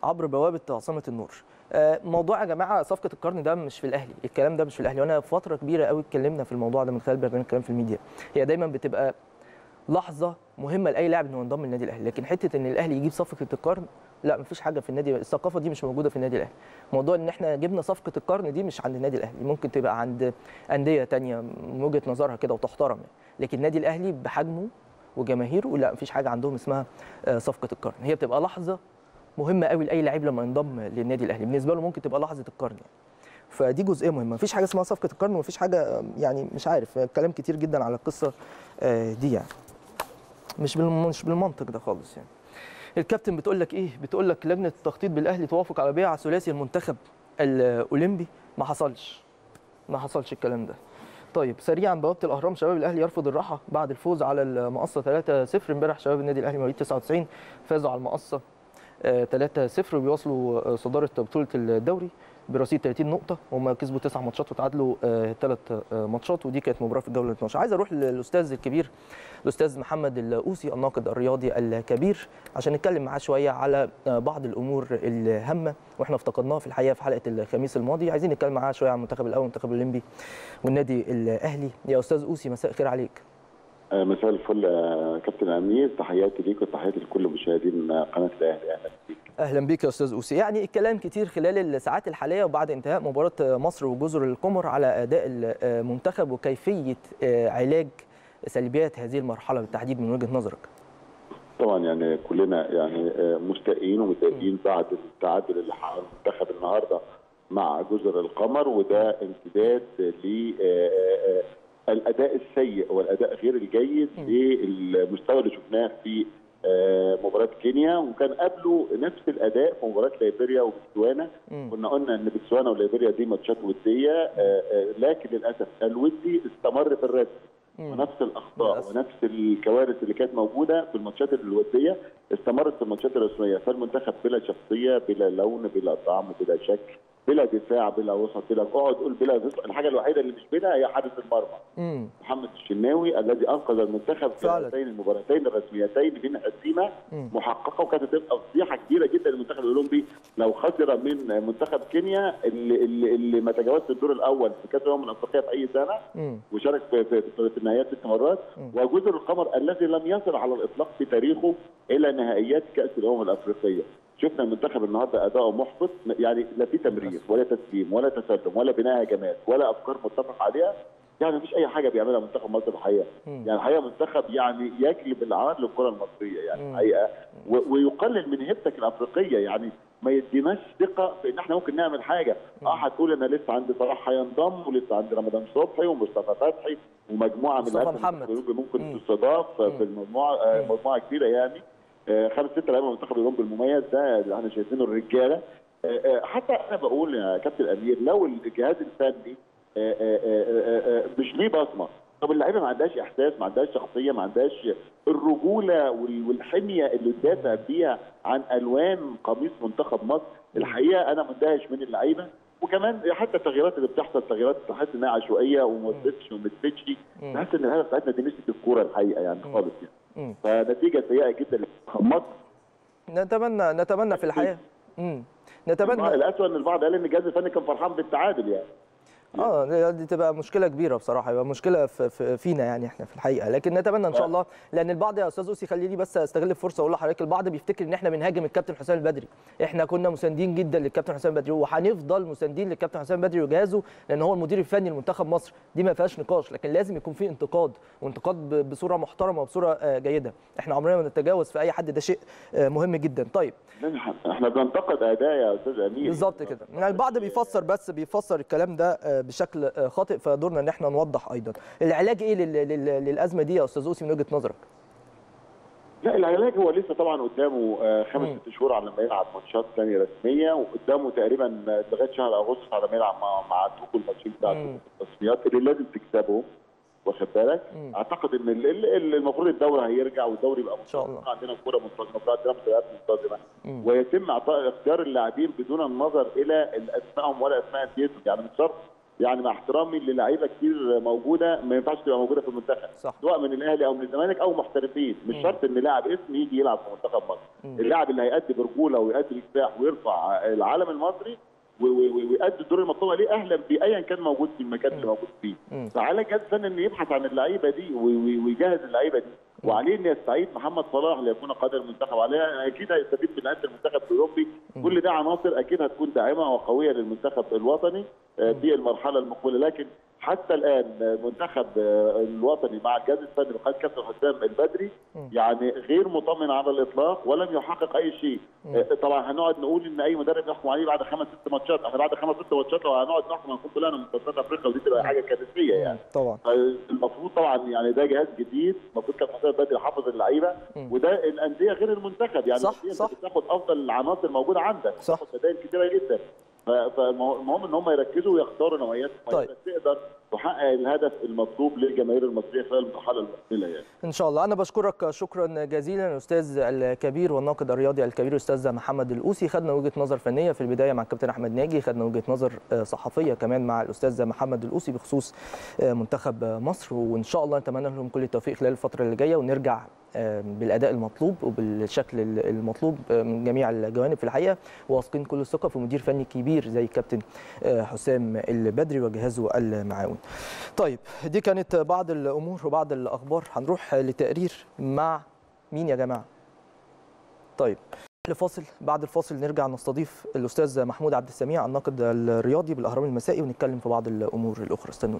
عبر بوابه عاصمه النور آه، موضوع يا جماعه صفقه القرن ده مش في الاهلي الكلام ده مش في الاهلي وانا فتره كبيره قوي اتكلمنا في الموضوع ده من خلال برنامج كلام في الميديا هي دايما بتبقى لحظه مهمه لاي لاعب انه ينضم للنادي الاهلي لكن حته ان الاهلي يجيب صفقه القرن لا مفيش حاجه في النادي الثقافه دي مش موجوده في النادي الاهلي موضوع ان احنا جبنا صفقه القرن دي مش عند النادي الاهلي ممكن تبقى عند انديه تانية من وجهه نظرها كده وتحترم يعني. لكن النادي الاهلي بحجمه وجماهيره لا مفيش حاجه عندهم اسمها آه، صفقه القرن هي بتبقى لحظه مهمه قوي لاي لعيب لما ينضم للنادي الاهلي بالنسبه له ممكن تبقى لحظه القرن يعني. فدي جزئيه مهمه مفيش حاجه اسمها صفقه القرن ومفيش حاجه آه، يعني مش عارف آه، كلام كتير جدا على القصه آه، دي يعني مش بالم- مش بالمنطق ده خالص يعني الكابتن بتقول لك ايه بتقول لك لجنه التخطيط بالاهلي توافق على بيع ثلاثي المنتخب الاولمبي ما حصلش ما حصلش الكلام ده طيب سريعا بوابه الاهرام شباب الاهلي يرفض الراحه بعد الفوز على المقصه 3-0 امبارح شباب النادي الاهلي مواليد 99 فازوا على المقصه آه، 3-0 وبيواصلوا آه، صداره بطوله الدوري برصيد 30 نقطة هم كسبوا تسع ماتشات وتعادلوا ثلاث ماتشات ودي كانت مباراة في الجولة 12 عايز أروح للأستاذ الكبير الأستاذ محمد الأوسي الناقد الرياضي الكبير عشان نتكلم معاه شوية على آه، بعض الأمور الهامة وإحنا افتقدناها في الحقيقة في حلقة الخميس الماضي عايزين نتكلم معاه شوية عن المنتخب الأول والمنتخب الأولمبي والنادي الأهلي يا أستاذ أوسي مساء الخير عليك آه، مساء الفل يا كابتن امير تحياتي ليك وتحياتي لكل مشاهدين قناه الاهلي اهلا بيك اهلا بيك يا استاذ اوسي يعني الكلام كتير خلال الساعات الحاليه وبعد انتهاء مباراه مصر وجزر القمر على اداء المنتخب وكيفيه علاج سلبيات هذه المرحله بالتحديد من وجهه نظرك طبعا يعني كلنا يعني آه، مستائين ومتضايقين بعد التعادل اللي حققه المنتخب النهارده مع جزر القمر وده امتداد للاداء السيء والاداء غير الجيد للمستوى اللي شفناه في آه، مباراه كينيا وكان قبله نفس الاداء في مباراه ليبيريا وبتسوانا مم. كنا قلنا ان بتسوانا وليبيريا دي ماتشات وديه آه، آه، لكن للاسف الودي استمر في الرسم مم. ونفس الاخطاء للأسف. ونفس الكوارث اللي كانت موجوده في الماتشات الوديه استمرت في الماتشات الرسميه فالمنتخب بلا شخصيه بلا لون بلا طعم بلا شكل بلا دفاع بلا وسط بلا اقعد قول بلا وسط الحاجه الوحيده اللي مش بلا هي حارس المرمى امم محمد الشناوي الذي انقذ المنتخب في فعلا. هاتين المباراتين الرسميتين من هزيمه مم. محققه وكانت هتبقى فضيحه كبيره جدا للمنتخب الاولمبي لو خسر من منتخب كينيا اللي اللي, اللي ما تجاوزش الدور الاول في كاس الامم الافريقيه في اي سنه امم وشارك في في, في, في النهائيات ست مرات وجزر القمر الذي لم يصل على الاطلاق في تاريخه الى نهائيات كاس الامم الافريقيه شفنا المنتخب النهارده اداؤه محبط يعني لا في تمرير ولا تسليم ولا تسلم ولا بناء هجمات ولا افكار متفق عليها يعني مفيش اي حاجه بيعملها منتخب مصر الحقيقه يعني الحقيقه منتخب يعني يجلب العار للكره المصريه يعني الحقيقه و- ويقلل من هيبتك الافريقيه يعني ما يديناش ثقه في ان احنا ممكن نعمل حاجه اه هتقول انا لسه عندي صلاح هينضم ولسه عندي رمضان صبحي ومصطفى فتحي ومجموعه من مصطفى اللاعبين محمد. المنتخب ممكن مم. تستضاف في المجموعه آه، مجموعه كبيره يعني آه، خمس ست لعيبه من المنتخب الاولمبي المميز ده اللي احنا شايفينه الرجاله آه، آه، حتى انا بقول يا كابتن امير لو الجهاز الفني آه، آه، آه، آه، مش ليه بصمه طب اللعيبه ما عندهاش احساس ما عندهاش شخصيه ما عندهاش الرجوله وال- والحميه اللي تدافع بيها عن الوان قميص منتخب مصر الحقيقه انا مندهش من اللعيبه وكمان حتى التغييرات اللي بتحصل تغييرات تحس انها عشوائيه وما تثبتش وما تثبتش تحس ان اللعيبه بتاعتنا دي نسيت الكوره الحقيقه يعني خالص يعني مم. فنتيجه سيئه جدا لمنتخب مصر نتمنى نتمنى في الحقيقه امم نتمنى الاسوء ان البعض قال ان الجهاز الفني كان فرحان بالتعادل يعني اه دي- دي تبقى مشكله كبيره بصراحه يبقى مشكله في في فينا يعني احنا في الحقيقه لكن نتمنى ان شاء الله لان البعض يا استاذ اوسي خليني بس استغل الفرصه واقول لحضرتك البعض بيفتكر ان احنا بنهاجم الكابتن حسام البدري احنا كنا مساندين جدا للكابتن حسام البدري وهنفضل مساندين للكابتن حسام البدري وجهازه لان هو المدير الفني لمنتخب مصر دي ما فيهاش نقاش لكن لازم يكون في انتقاد وانتقاد ب- بصوره محترمه وبصوره آه، جيده احنا عمرنا ما نتجاوز في اي حد ده شيء آه، مهم جدا طيب احنا بننتقد اداء يا استاذ امير بالظبط كده يعني البعض بيفسر بس بيفسر الكلام ده آه، بشكل آه، خاطئ فدورنا ان احنا نوضح ايضا العلاج ايه لل- لل- للازمه دي يا استاذ اوسي من وجهه نظرك لا العلاج هو لسه طبعا قدامه آه، خمس ست شهور على ما يلعب ماتشات ثانيه رسميه وقدامه تقريبا آه، لغايه شهر اغسطس على ما يلعب مع مع توكو الماتشين بتاع مم. التصفيات اللي لازم تكسبهم واخد بالك اعتقد ان ال- ال- ال- المفروض الدوري هيرجع والدوري يبقى إن شاء الله. منتظم. عندنا كوره منتظمه عندنا مسابقات منتظمه ويتم اعطاء اختيار اللاعبين بدون النظر الى اسمائهم ولا اسماء انديتهم يعني مش شرط يعني مع احترامي للعيبه كتير موجوده ما ينفعش تبقى موجوده في المنتخب صح. سواء من الاهلي او من الزمالك او محترفين مش شرط ان لاعب اسم يجي يلعب في منتخب مصر اللاعب اللي هيأدي برجوله ويأدي بكفاح ويرفع العلم المصري و- و- و- ويأدي الدور المطلوب عليه اهلا بيه ايا كان موجود في المكان اللي موجود فيه فعلى الجهاز الفني انه يبحث عن اللعيبه دي و- و- ويجهز اللعيبه دي وعليه ان يستعيد محمد صلاح ليكون قادر المنتخب عليه اكيد هيستفيد من نهايه المنتخب الاوروبي كل ده عناصر اكيد هتكون داعمه وقويه للمنتخب الوطني آه، في المرحله المقبله لكن حتى الان المنتخب آه، الوطني مع الجهاز الفني بقياده كابتن حسام البدري يعني غير مطمن على الاطلاق ولم يحقق اي شيء آه، طبعا هنقعد نقول ان اي مدرب يحكم عليه بعد خمس ست ماتشات احنا بعد خمس ست ماتشات لو هنقعد نحكم هنكون طلعنا من تصفيات افريقيا ودي تبقى حاجه كارثيه يعني طبعا المفروض طبعا يعني ده جهاز جديد المفروض كابتن حسام البدري حافظ اللعيبه وده الانديه غير المنتخب يعني صح، الأندية صح. انت بتاخد افضل العناصر الموجوده عندك صح. بتاخد بدائل كتيره جدا ف- فالمهم ان هم يركزوا ويختاروا نوعيات طيب. معينه تقدر تحقق الهدف المطلوب للجماهير المصريه خلال المرحله المقبله يعني ان شاء الله انا بشكرك شكرا جزيلا الاستاذ الكبير والناقد الرياضي الكبير استاذ محمد الاوسي خدنا وجهه نظر فنيه في البدايه مع الكابتن احمد ناجي خدنا وجهه نظر آه، صحفيه كمان مع الاستاذ محمد الاوسي بخصوص آه، منتخب مصر وان شاء الله نتمنى لهم كل التوفيق خلال الفتره اللي جايه ونرجع آه، بالاداء المطلوب وبالشكل المطلوب آه، من جميع الجوانب في الحقيقه واثقين كل الثقه في مدير فني كبير زي الكابتن آه، حسام البدري وجهازه المعاون. طيب دي كانت بعض الامور وبعض الاخبار هنروح لتقرير مع مين يا جماعه طيب لفاصل بعد الفاصل نرجع نستضيف الاستاذ محمود عبد السميع الناقد الرياضي بالاهرام المسائي ونتكلم في بعض الامور الاخرى استنونا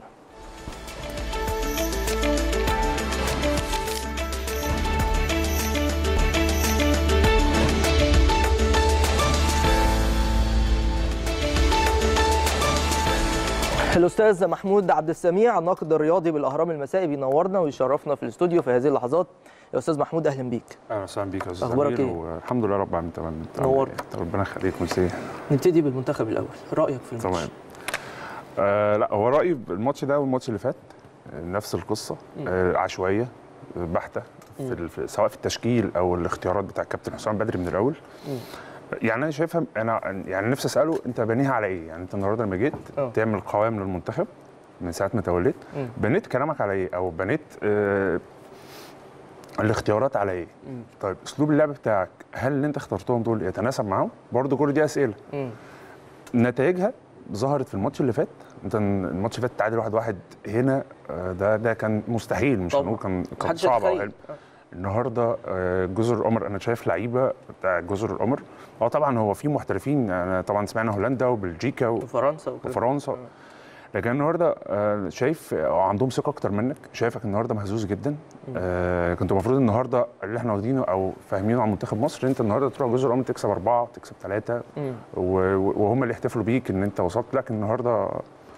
الاستاذ محمود عبد السميع الناقد الرياضي بالاهرام المسائي بينورنا ويشرفنا في الاستوديو في هذه اللحظات يا استاذ محمود اهلا بيك اهلا وسهلا بيك يا استاذ أخبارك أمير، إيه؟ والحمد لله رب العالمين تمام أنت عامل نورت. إيه؟ ربنا يخليك ميرسي نبتدي بالمنتخب الاول رايك في الماتش تمام آه لا هو رايي الماتش ده والماتش اللي فات آه، نفس القصه آه عشوائيه آه، بحته في ال- في سواء في التشكيل او الاختيارات بتاع الكابتن حسام بدري من الاول يعني انا شايفها انا يعني نفسي اساله انت بانيها على ايه؟ يعني انت النهارده لما جيت آه. تعمل قوام للمنتخب من ساعه ما توليت مم. بنيت كلامك على ايه؟ او بنيت آه الاختيارات على ايه؟ طيب اسلوب اللعب بتاعك هل اللي انت اخترتهم دول يتناسب معاهم؟ برضه كل دي اسئله مم. نتائجها ظهرت في الماتش اللي فات انت الماتش اللي فات تعادل واحد واحد هنا آه، ده ده كان مستحيل مش طبعا. هنقول كان كان محدش صعب او يتخيل. حلو النهارده آه، جزر القمر انا شايف لعيبه بتاع جزر القمر اه طبعا هو في محترفين انا طبعا سمعنا هولندا وبلجيكا و- وفرنسا وكده. وفرنسا لكن النهارده آه، شايف آه، عندهم ثقه اكتر منك شايفك النهارده مهزوز جدا آه كنت المفروض النهارده اللي احنا واخدينه او فاهمينه عن منتخب مصر انت النهارده تروح جزر القمر تكسب اربعه تكسب ثلاثه مم. وهم اللي يحتفلوا بيك ان انت وصلت لكن النهارده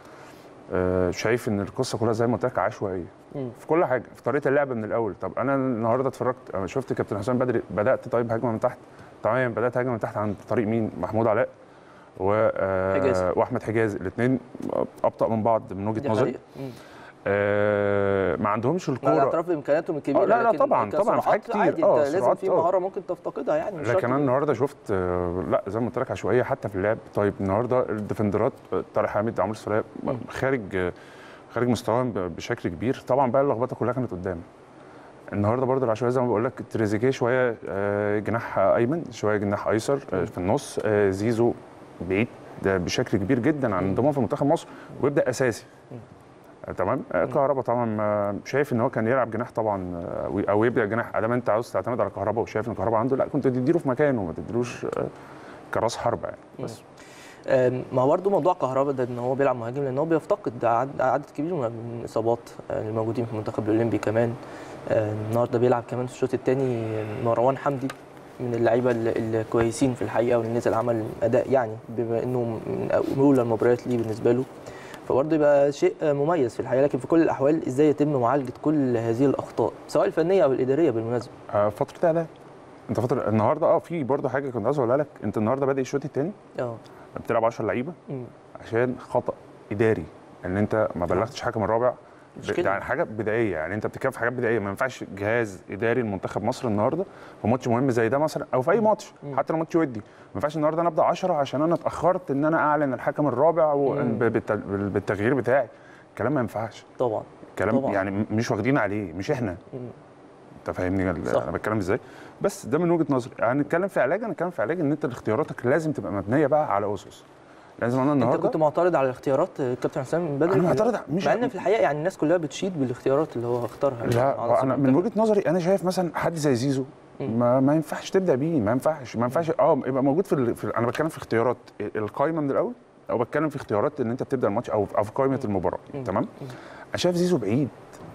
آه، شايف ان القصه كلها زي ما قلت لك عشوائيه مم. في كل حاجه في طريقه اللعب من الاول طب انا النهارده اتفرجت أنا شفت كابتن حسام بدري بدات طيب هجمه من تحت تمام بدات هجمه من تحت عن طريق مين محمود علاء و آه، حجازي. واحمد حجازي الاثنين ابطا من بعض من دي وجهه نظري حقيقة. مم. آه، ما عندهمش مع الكوره الاعتراف بامكانياتهم الكبيره آه، لا، لا، لكن طبعاً، طبعاً، في حاجات كسرعات كتير. عادي آه، انت لازم سرعات، في آه. مهاره ممكن تفتقدها يعني مش شرط لكن انا النهارده شفت آه، لا زي ما قلت لك عشوائيه حتى في اللعب طيب النهارده الديفندرات آه، طارق حامد عمرو السوليه خارج آه، خارج مستواهم ب- بشكل كبير طبعا بقى اللخبطه كلها كانت قدام النهارده برضه العشوائيه زي ما بقول لك تريزيجيه شويه آه، جناح ايمن شويه جناح ايسر آه، في النص آه، زيزو بعيد ده بشكل كبير جدا عن انضمام في منتخب مصر ويبدا اساسي آه، تمام آه، كهربا طبعا آه، شايف ان هو كان يلعب جناح طبعا آه، وي- او يبدا جناح ادام انت عاوز تعتمد على كهربا وشايف ان كهربا عنده لا كنت تديله في مكانه ما تديلوش آه، كراس حربه يعني بس آم، ما هو برضه موضوع كهربا ده ان هو بيلعب مهاجم لان هو بيفتقد عدد, عدد كبير من من الاصابات آه، الموجودين في المنتخب الاولمبي كمان آه، النهارده بيلعب كمان في الشوط الثاني مروان حمدي من اللعيبه ال- الكويسين في الحقيقه واللي نزل عمل اداء يعني بما انه من اولى المباريات ليه بالنسبه له فبرضه يبقى شيء آه، مميز في الحقيقه لكن في كل الاحوال ازاي يتم معالجه كل هذه الاخطاء سواء الفنيه او الاداريه بالمناسبه آه، فتره اعداد انت فتره النهارده اه في برضه حاجه كنت عايز اقولها لك انت النهارده بادئ الشوط الثاني اه بتلعب 10 لعيبه مم. عشان خطا اداري ان انت ما بلغتش حكم الرابع مشكلة. يعني حاجه بدائيه يعني انت بتتكلم في حاجات بدائيه ما ينفعش جهاز اداري لمنتخب مصر النهارده في ماتش مهم زي ده مثلا او في اي ماتش حتى لو ماتش ودي ما ينفعش النهارده انا ابدا 10 عشان انا اتاخرت ان انا اعلن الحكم الرابع و- مم. ب- بالت- بالتغيير بتاعي الكلام ما ينفعش طبعا كلام طبعاً. يعني م- مش واخدين عليه مش احنا مم. انت فاهمني ال- صح. انا بتكلم ازاي بس ده من وجهه نظري هنتكلم في علاج هنتكلم في علاج ان انت اختياراتك لازم تبقى مبنيه بقى على اسس لازم انا انت النهارده كنت معترض على الاختيارات آه، كابتن حسام بدري أنا معترض ع- مش مع ان في الحقيقه يعني الناس كلها بتشيد بالاختيارات اللي هو اختارها على لا انا صعيد من وجهه نظري انا شايف مثلا حد زي زيزو ما, ما ينفعش تبدا بيه ما ينفعش ما ينفعش اه يبقى موجود في, ال... في انا بتكلم في اختيارات القايمه من الاول او بتكلم في اختيارات ان انت بتبدا الماتش او او في قائمه المباراه تمام انا شايف زيزو بعيد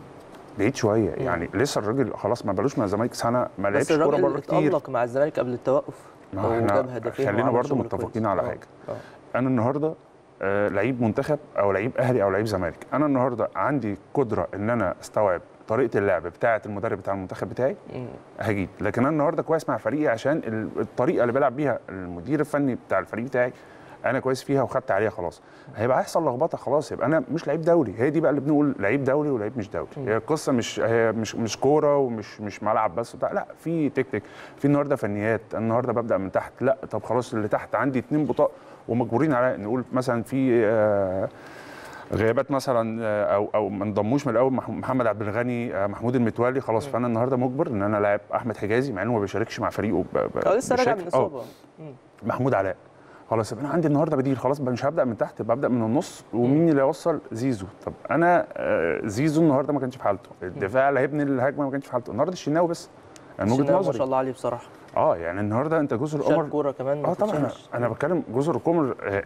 بعيد شويه يعني لسه الراجل خلاص ما بلوش مع الزمالك سنه ما بس لعبش كوره الراجل بره كتير اتألق مع الزمالك قبل التوقف ما وجاب احنا هدفين خلينا وعمل برضو شغل متفقين كويس. على آه، حاجه آه. انا النهارده آه لعيب منتخب او لعيب اهلي او لعيب زمالك انا النهارده عندي قدره ان انا استوعب طريقه اللعب بتاعه المدرب بتاع المنتخب بتاعي مم. هجيب لكن انا النهارده كويس مع فريقي عشان ال- الطريقه اللي بيلعب بيها المدير الفني بتاع الفريق بتاعي انا كويس فيها وخدت عليها خلاص هيبقى هيحصل لخبطه خلاص يبقى انا مش لعيب دولي هي دي بقى اللي بنقول لعيب دولي ولعيب مش دولي هي القصه مش هي مش مش كوره ومش مش ملعب بس وبتاع لا في تكتيك في النهارده فنيات النهارده ببدا من تحت لا طب خلاص اللي تحت عندي اتنين بطاق ومجبورين على نقول مثلا في آه غيابات مثلا آه، او او ما انضموش من الاول مح- محمد عبد الغني آه، محمود المتولي خلاص فانا النهارده مجبر ان انا لاعب احمد حجازي مع انه ما بيشاركش مع فريقه ب- ب- اه لسه راجع من بشكل- آه. الاصابه مم. محمود علاء خلاص يبقى انا عندي النهارده بديل خلاص بقى مش هبدا من تحت يبقى ابدا من النص ومين اللي هيوصل زيزو طب انا آه، زيزو النهارده ما كانش في حالته الدفاع اللي هيبني الهجمه ما كانش في حالته النهارده الشناوي بس يعني من وجهه الشناوي ما شاء نظري الله عليه بصراحه اه يعني النهارده انت جزر شال القمر كوره كمان ما اه طبعا انا, تتشالش. أنا بتكلم جزر القمر آه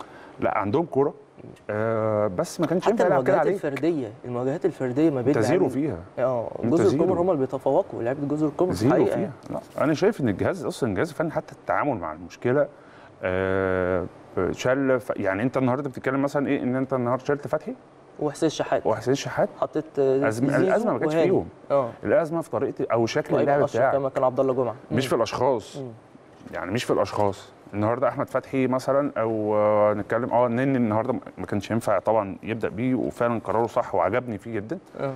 لا عندهم كوره آه بس ما كانش حتى ينفع يلعب كده المواجهات عليك الفرديه المواجهات الفرديه ما بين انت زيرو لاعبين- فيها اه انت جزر زيرو. القمر هم اللي بيتفوقوا لعيبه جزر القمر في زيرو الحقيقه فيها يعني. لا انا شايف ان الجهاز اصلا الجهاز الفني حتى التعامل مع المشكله آه شال ف- يعني انت النهارده بتتكلم مثلا ايه ان انت النهارده شلت فتحي وحسين الشحات وحسين شحات حطيت آه، أزم... زيزو الازمه ما كانتش وهاني. فيهم اه الازمه في طريقه او شكل وايمن اللعب اشرف بتاعك كما كان عبد الله جمعه مش في الاشخاص يعني مش في الاشخاص النهارده احمد فتحي مثلا او آه، نتكلم اه نني النهارده ما كانش ينفع طبعا يبدا بيه وفعلا قراره صح وعجبني فيه جدا اه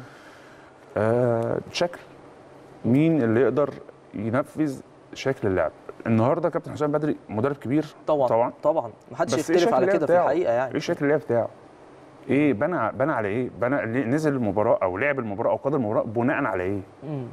آه شكل مين اللي يقدر ينفذ شكل اللعب النهارده كابتن حسام بدري مدرب كبير طبعا طبعا طبعا ما حدش بس إيه يختلف شكل على اللعب كده في بتاعه؟ الحقيقه يعني ايه شكل اللعب بتاعه ايه بنى بنى على ايه بنى ليه- نزل المباراه او لعب المباراه او قاد المباراه بناء على ايه مم.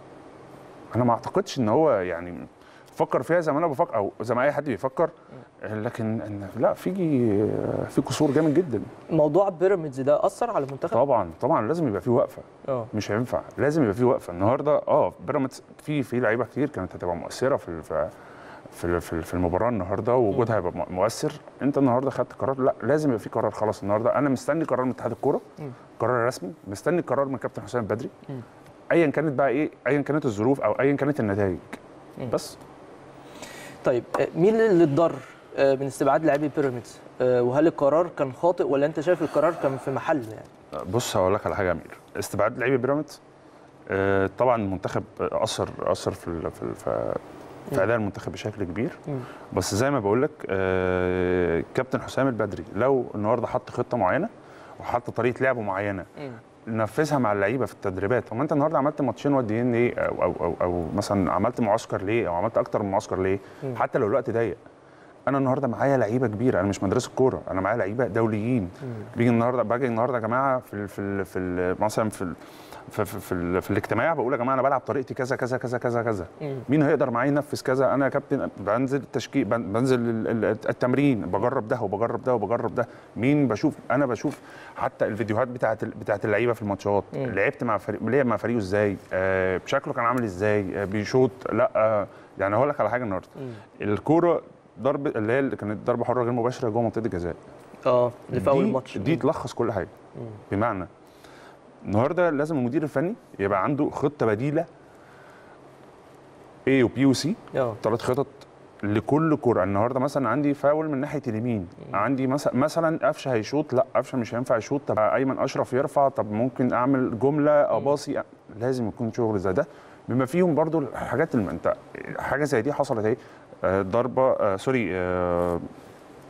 انا ما اعتقدش ان هو يعني فكر فيها زي ما انا بفكر او زي ما اي حد بيفكر لكن إن لا في في قصور جامد جدا موضوع بيراميدز ده اثر على المنتخب طبعا طبعا لازم يبقى في وقفه اه مش هينفع لازم يبقى في وقفه النهارده اه بيراميدز في في لعيبه كتير كانت هتبقى مؤثره في ال- في في في- في المباراه النهارده ووجودها هيبقى مؤ- مؤثر انت النهارده خدت قرار لا لازم يبقى في قرار خلاص النهارده انا مستني قرار من اتحاد الكوره قرار رسمي مستني قرار من كابتن حسام بدري ايا كانت بقى ايه ايا كانت الظروف او ايا كانت النتائج بس طيب آه، مين اللي اتضر آه، من استبعاد لاعبي بيراميدز آه، وهل القرار كان خاطئ ولا انت شايف القرار كان في محله يعني بص هقول لك على حاجه يا امير استبعاد لعيبه بيراميدز آه، طبعا المنتخب اثر اثر في ال- في ال- في في اداء المنتخب بشكل كبير بس زي ما بقول لك آه، كابتن حسام البدري لو النهارده حط خطه معينه وحط طريقه لعب معينه نفذها مع اللعيبه في التدريبات هو انت النهارده عملت ماتشين وديين ليه او او او, أو مثلا عملت معسكر ليه او عملت اكتر من معسكر ليه حتى لو الوقت ضيق انا النهارده معايا لعيبه كبيره انا مش مدرسه كوره انا معايا لعيبه دوليين بيجي النهارده باجي النهارده يا جماعه في ال في ال في ال مثلا في ال في, في, في, ال في الاجتماع بقول يا جماعه انا بلعب طريقتي كذا كذا كذا كذا كذا مين هيقدر معايا ينفذ كذا انا يا كابتن بنزل التشكيل بن- بنزل ال- ال- التمرين بجرب ده وبجرب ده وبجرب ده مين بشوف انا بشوف حتى الفيديوهات بتاعت ال- بتاعت اللعيبه في الماتشات لعبت مع فريق لعب مع فريقه ازاي آه شكله كان عامل ازاي آه بيشوط لا آه يعني هقول لك على حاجه النهارده الكوره ضرب اللي هي اللي كانت ضربه حره غير مباشره جوه منطقه الجزاء اه اللي في اول دي- ماتش دي تلخص كل حاجه بمعنى النهارده لازم المدير الفني يبقى عنده خطه بديله A وبي وسي اه ثلاث خطط لكل كره النهارده مثلا عندي فاول من ناحيه اليمين عندي مثلا مثلا قفشه هيشوط لا قفشه مش هينفع يشوط طب ايمن اشرف يرفع طب ممكن اعمل جمله اباصي لازم يكون شغل زي ده بما فيهم برضو الحاجات اللي انت حاجه زي دي حصلت اهي آه، ضربه آه، سوري آه،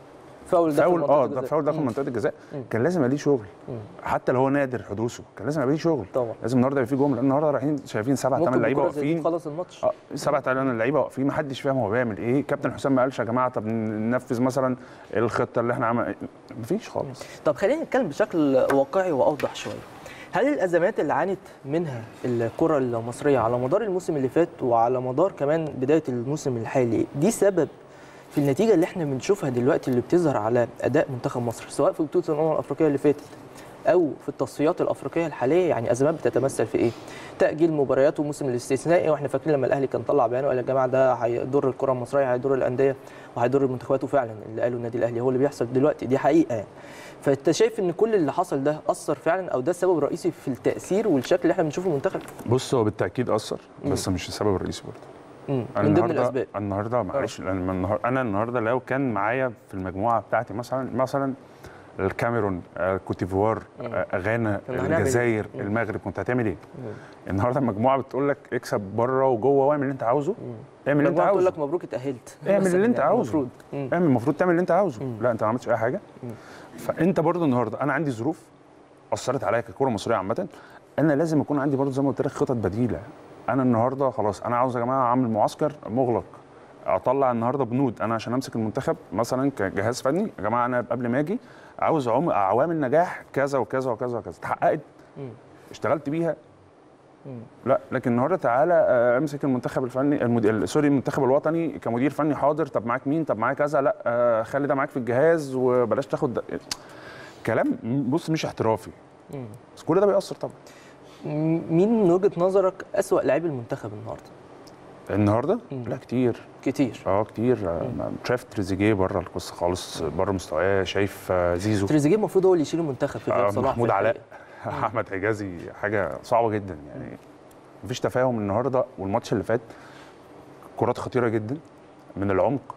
فاول داخل فاول منطقة اه الجزاء. ده فاول داخل مم. منطقه الجزاء كان لازم يبقى ليه شغل حتى لو هو نادر حدوثه كان لازم يبقى ليه شغل طبعا. لازم النهارده يبقى في جمله النهارده رايحين شايفين سبع ممكن ثمان لعيبه بكرة زي دي واقفين تخلص الماتش اه سبع ثمان لعيبه واقفين ما حدش فاهم هو بيعمل ايه كابتن حسام ما قالش يا جماعه طب ننفذ مثلا الخطه اللي احنا عمل مفيش خالص طب خلينا نتكلم بشكل واقعي واوضح شويه هل الازمات اللي عانت منها الكره المصريه على مدار الموسم اللي فات وعلى مدار كمان بدايه الموسم الحالي دي سبب في النتيجه اللي احنا بنشوفها دلوقتي اللي بتظهر على اداء منتخب مصر سواء في بطوله الامم الافريقيه اللي فاتت او في التصفيات الافريقيه الحاليه يعني ازمات بتتمثل في ايه؟ تاجيل مباريات وموسم الاستثنائي واحنا فاكرين لما الاهلي كان طلع بيان وقال يا جماعه ده هيضر الكره المصريه هيضر الانديه وهيضر المنتخبات وفعلا اللي قاله النادي الاهلي هو اللي بيحصل دلوقتي دي حقيقه يعني فانت شايف ان كل اللي حصل ده اثر فعلا او ده السبب الرئيسي في التاثير والشكل اللي احنا بنشوفه المنتخب بص هو بالتاكيد اثر بس مش السبب الرئيسي برضه مم. أنا من ضمن النهاردة- الاسباب النهارده معلش لأن النهار- انا النهارده لو كان معايا في المجموعه بتاعتي مثلا مثلا الكاميرون آه، كوتيفوار آه، غانا كنا هنعمل إيه؟ الجزائر مم. المغرب كنت هتعمل ايه؟ النهارده المجموعه بتقول لك اكسب بره وجوه واعمل اللي انت عاوزه اعمل اللي انت المجموعة بتقول عاوزه لك مبروك اتاهلت اعمل بس اللي انت يعني عاوزه. المفروض مم. اعمل المفروض تعمل اللي انت عاوزه مم. لا انت ما عملتش اي حاجه فانت برضو النهارده انا عندي ظروف اثرت عليا ككره مصريه عامه انا لازم يكون عندي برضو زي ما قلت لك خطط بديله انا النهارده خلاص انا عاوز يا جماعه اعمل معسكر مغلق اطلع النهارده بنود انا عشان امسك المنتخب مثلا كجهاز فني يا جماعه انا قبل ما اجي عاوز عم- عوامل نجاح كذا وكذا وكذا وكذا اتحققت مم. اشتغلت بيها مم. لا لكن النهارده تعالى آه، امسك المنتخب الفني المدير سوري المنتخب الوطني كمدير فني حاضر طب معاك مين طب معاك كذا لا آه، خلي ده معاك في الجهاز وبلاش تاخد ده. كلام بص مش احترافي مم. بس كل ده بيأثر طبعا م- مين من وجهه نظرك اسوا لاعبي المنتخب النهارده؟ النهارده مم. لا كتير كتير اه كتير آه، شايف تريزيجيه بره القصه خالص بره مستواه شايف آه، زيزو تريزيجيه المفروض هو اللي يشيل المنتخب في غياب آه، صلاح في محمود علاء الحقيقة. احمد حجازي حاجه صعبه جدا يعني مفيش تفاهم النهارده والماتش اللي فات كرات خطيره جدا من العمق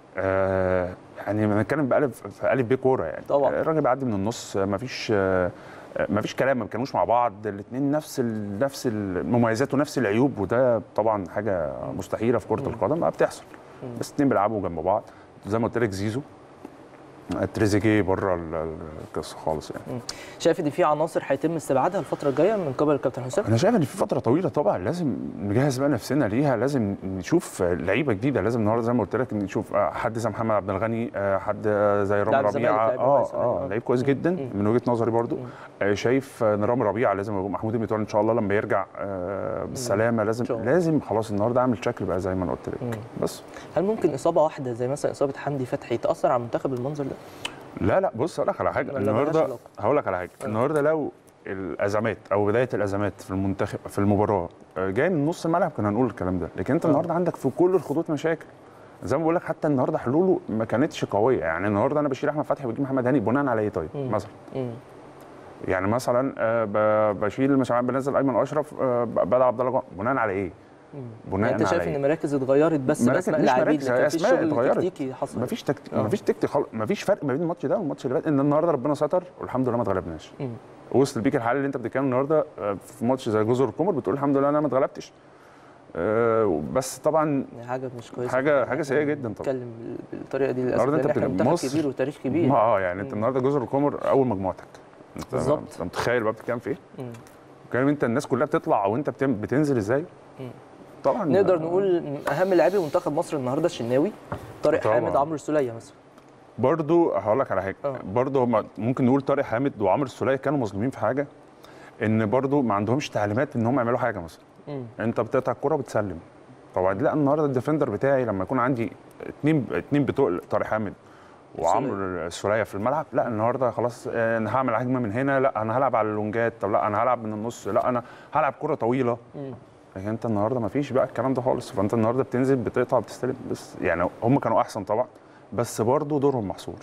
آه يعني بنتكلم بألف في ألف ب كوره يعني طبعاً. الراجل بيعدي من النص آه، مفيش آه آه، مفيش كلام ما بيتكلموش مع بعض الاثنين نفس ال... نفس المميزات ونفس العيوب وده طبعا حاجه مستحيله في كره القدم ما بتحصل بس اثنين بيلعبوا جنب بعض زي ما قلت لك زيزو آه، تريزيجيه بره ال- القصه خالص يعني شايف ان في عناصر هيتم استبعادها الفتره الجايه من قبل الكابتن حسام؟ انا شايف ان في فتره طويله طبعا لازم نجهز بقى نفسنا ليها لازم نشوف لعيبه جديده لازم النهارده زي ما قلت لك نشوف آه، حد زي محمد عبد الغني آه، حد آه، زي رامي لاعب الزمالك، ربيعه لاعب اه كويس، اه آه. لعيب كويس جدا من وجهه نظري برضو آه، شايف ان رامي ربيعه لازم يبقى محمود المتولي ان شاء الله لما يرجع آه، بالسلامه لازم شاء الله. لازم خلاص النهارده اعمل شكل بقى زي ما انا قلت لك بس هل ممكن اصابه واحده زي مثلا اصابه حمدي فتحي تاثر على المنتخب المنظر ده؟ لا لا بص اقول لك على حاجه ولا ملهاش النهارده علاقة؟ هقول لك على حاجه النهارده لو الازمات او بدايه الازمات في المنتخب في المباراه آه، جاي من نص الملعب كنا هنقول الكلام ده لكن انت النهارده عندك في كل الخطوط مشاكل زي ما بقول لك حتى النهارده حلوله ما كانتش قويه يعني النهارده انا بشيل احمد فتحي وبجيب محمد هاني بناء على ايه طيب مثلا مم. يعني مثلا آه، ب- بشيل مش عارف بنزل ايمن اشرف آه، ب- بدأ عبد الله جمعة. بناء على ايه بناء يعني انت شايف على ان إيه؟ مراكز اتغيرت بس مراكز- باسماء مش لاعبين مراكز، لكن في أسماء شغل اتغيرت. تكتيكي حصل مفيش تكت... آه. مفيش تكتيك خالص مفيش فرق ما بين الماتش ده والماتش اللي فات ان النهارده ربنا ستر والحمد لله ما اتغلبناش مم. وصل بيك الحال اللي انت بتتكلم النهارده آه، في ماتش زي جزر القمر بتقول الحمد لله انا ما اتغلبتش آه، بس طبعا يعني حاجه مش كويسه حاجة- حاجة سيئة جدا طبعا. تتكلم بالطريقه دي للاسف النهارده انت لان احنا بتبقى منتخب مصر- كبير وتاريخ كبير ما اه يعني انت النهارده جزر القمر اول مجموعتك انت بالظبط. انت متخيل بقى بتتكلم في ايه؟ مم. بتتكلم انت الناس كلها بتطلع وانت بتم- بتنزل ازاي؟ طبعا نقدر نقول من اهم لاعبي منتخب مصر النهارده الشناوي طارق طبعاً. حامد عمرو السوليه مثلا برضو هقول لك على حاجه آه. برضو هم ممكن نقول طارق حامد وعمرو السوليه كانوا مظلومين في حاجه ان برضو ما عندهمش تعليمات ان هم يعملوا حاجه مثلا مم. انت بتقطع الكره وبتسلم طبعا لا النهارده الديفندر بتاعي لما يكون عندي اتنين اتنين بتوع طارق حامد وعمرو السوليه في الملعب لا النهارده خلاص آه، انا هعمل هجمه من هنا لا انا هلعب على اللونجات طب لا انا هلعب من النص لا انا هلعب كره طويله مم. لكن انت النهارده ما فيش بقى الكلام ده خالص فانت النهارده بتنزل بتقطع بتستلم بس يعني هم كانوا احسن طبعا بس برضه دورهم محصور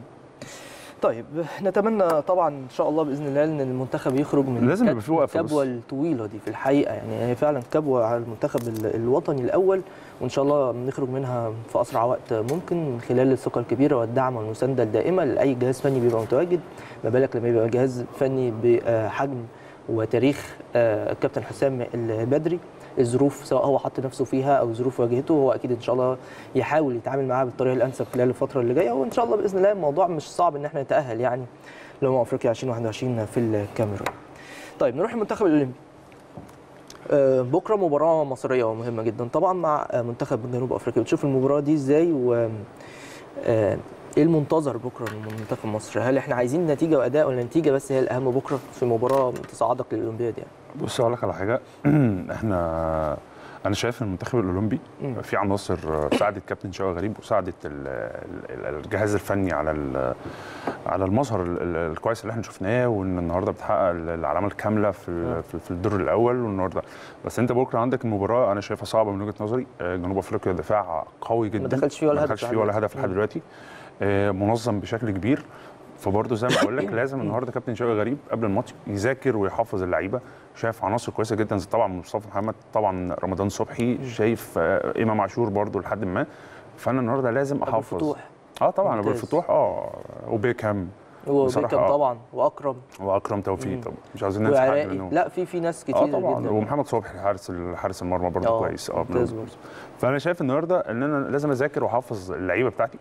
طيب نتمنى طبعا ان شاء الله باذن الله ان المنتخب يخرج من لازم يبقى الكب- في وقفة الكبوه بس. الطويله دي في الحقيقه يعني هي فعلا كبوه على المنتخب ال- الوطني الاول وان شاء الله نخرج منها في اسرع وقت ممكن من خلال الثقه الكبيره والدعم والمسانده الدائمه لاي جهاز فني بيبقى متواجد ما بالك لما يبقى جهاز فني بحجم وتاريخ آه، الكابتن حسام البدري الظروف سواء هو حط نفسه فيها او ظروف واجهته هو اكيد ان شاء الله يحاول يتعامل معاها بالطريقه الانسب خلال الفتره اللي جايه وان شاء الله باذن الله الموضوع مش صعب ان احنا نتاهل يعني لامم افريقيا 2021 في الكاميرون. طيب نروح المنتخب الاولمبي. آه، بكره مباراه مصريه ومهمه جدا طبعا مع آه، منتخب جنوب افريقيا بتشوف المباراه دي ازاي و آه، ايه المنتظر بكره من منتخب مصر هل احنا عايزين نتيجه واداء ولا نتيجه بس هي الاهم بكره في مباراه تصعدك للاولمبياد يعني بص اقول لك على حاجه احنا انا شايف ان المنتخب الاولمبي مم. في عناصر ساعدت كابتن شوقي غريب وساعدت ال- ال- الجهاز الفني على ال- على المظهر ال- ال- الكويس اللي احنا شفناه وان النهارده بتحقق ال- العلامه الكامله في ال- في- في الدور الاول والنهارده بس انت بكره عندك المباراه انا شايفها صعبه من وجهه نظري آه، جنوب افريقيا دفاع قوي جدا دخلش فيه ولا ما هدف دخلش لحد فيه ولا دلوقتي. هدف لحد دلوقتي آه، منظم بشكل كبير فبرضه زي ما بقول لك لازم النهارده كابتن شوقي غريب قبل الماتش يذاكر ويحفظ اللعيبه شايف عناصر كويسه جدا زي طبعا مصطفى محمد طبعا رمضان صبحي شايف آه، امام عاشور برضه لحد ما فانا النهارده لازم أبو احافظ الفتوح اه طبعا ابو ممتاز. الفتوح اه وبيكهام بصراحة وبيكم آه. طبعا واكرم واكرم توفيق طبعا مش عايزين ننسى حد وعراقي منهم لا في في ناس كتير اه طبعا جدا ومحمد صبحي حارس حارس المرمى برضه آه، كويس اه ممتاز برضه. فانا شايف النهارده ان انا لازم اذاكر واحفظ اللعيبه بتاعتي